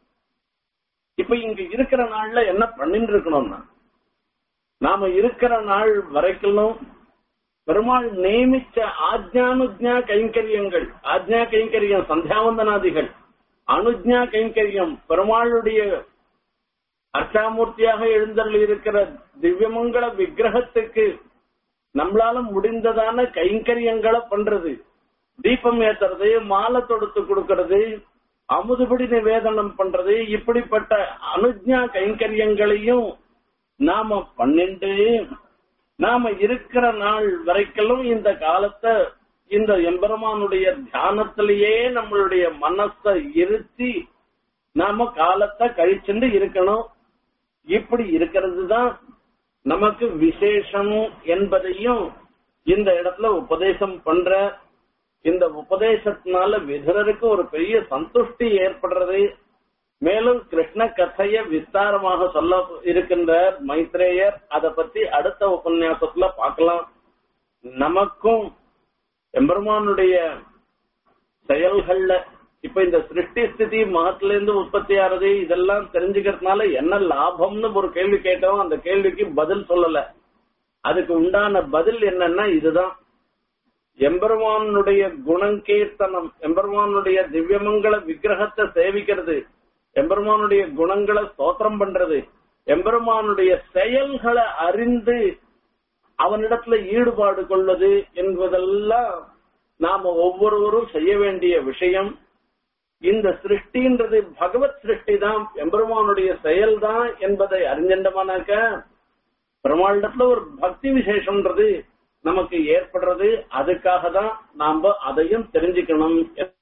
இப்ப இங்க இருக்கிற நாள்ல என்ன பண்ணிட்டு இருக்கணும்னா நாம இருக்கிற நாள் வரைக்கும் பெருமாள் நியமிச்ச ஆஜ்ஞானுஜ்ஞா கைங்கரியங்கள் ஆஜ்ஞா கைங்கரியம் சந்தியாவந்தனாதிகள் அனுஜ்ஞா கைங்கரியம் பெருமாளுடைய அர்ச்சாமூர்த்தியாக எழுந்தருள் இருக்கிற திவ்யமங்கள விக்கிரகத்துக்கு நம்மளால முடிந்ததான கைங்கரியங்களை பண்றது தீபம் ஏத்துறது மாலை தொடுத்து கொடுக்கறது அமுதுபடி நிவேதனம் பண்றது இப்படிப்பட்ட அனுஜ்ஞா கைங்கரியங்களையும் நாம பண்ணிட்டு நாம இருக்கிற நாள் வரைக்கும் இந்த காலத்தை இந்த எம்பெருமானுடைய தியானத்திலேயே நம்மளுடைய மனசை இருத்தி நாம காலத்தை கழிச்சுட்டு இருக்கணும் இப்படி இருக்கிறது தான் நமக்கு விசேஷம் என்பதையும் இந்த இடத்துல உபதேசம் பண்ற இந்த உபதேசத்தினால விதுரருக்கு ஒரு பெரிய சந்துஷ்டி ஏற்படுறது மேலும் கிருஷ்ண கதைய விஸ்தாரமாக சொல்ல இருக்கின்றார் மைத்ரேயர் அதை பத்தி அடுத்த உபன்யாசத்துல பார்க்கலாம் நமக்கும் எம்பெருமானுடைய செயல்கள்ல இப்ப இந்த சிருஷ்டி ஸ்திதி மகத்துல இருந்து உற்பத்தி ஆறது இதெல்லாம் தெரிஞ்சுக்கிறதுனால என்ன லாபம்னு ஒரு கேள்வி கேட்டோம் அந்த கேள்விக்கு பதில் சொல்லல அதுக்கு உண்டான பதில் என்னன்னா இதுதான் எம்பெருமானுடைய குணங்கீர்த்தனம் எம்பெருமானுடைய திவ்யமங்கள விக்கிரகத்தை சேவிக்கிறது எம்பெருமானுடைய குணங்களை ஸ்தோத்திரம் பண்றது எம்பெருமானுடைய செயல்களை அறிந்து அவனிடத்துல ஈடுபாடு கொள்வது என்பதெல்லாம் நாம ஒவ்வொருவரும் செய்ய வேண்டிய விஷயம் இந்த சிருஷ்டின்றது பகவத் சிருஷ்டி தான் எம்பெருமானுடைய செயல் தான் என்பதை அறிஞண்டமானாக்க பெருமாளிடத்துல ஒரு பக்தி விசேஷம்ன்றது நமக்கு ஏற்படுறது அதுக்காக தான் நாம அதையும் தெரிஞ்சுக்கணும்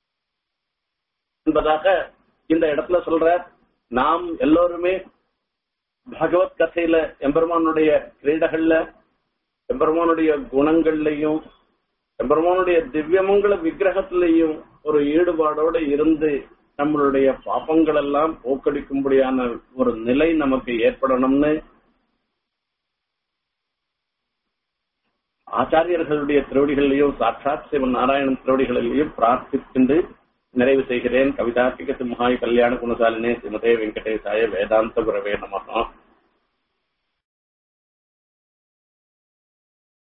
என்பதாக இந்த இடத்துல சொல்ற நாம் எல்லோருமே பகவத் கதையில எம்பெருமானுடைய கிரீடகள்ல எம்பெருமானுடைய குணங்கள்லையும் எம்பெருமானுடைய திவ்யமங்கள விக்கிரகத்திலையும் ஒரு ஈடுபாடோட இருந்து நம்மளுடைய பாப்பங்கள் எல்லாம் போக்கடிக்கும்படியான ஒரு நிலை நமக்கு ஏற்படணும்னு ஆச்சாரியர்களுடைய திருவடிகளிலையும் சாட்சாத் சிவன் நாராயணன் திருவடிகளிலையும் பிரார்த்திக்கின்று நிறைவு செய்கிறேன் கவிதார்த்திக சிம்ஹாய் கல்யாண குணசாலினே ஸ்ரீமதே வெங்கடேசாய வேதாந்த குரவே நமகா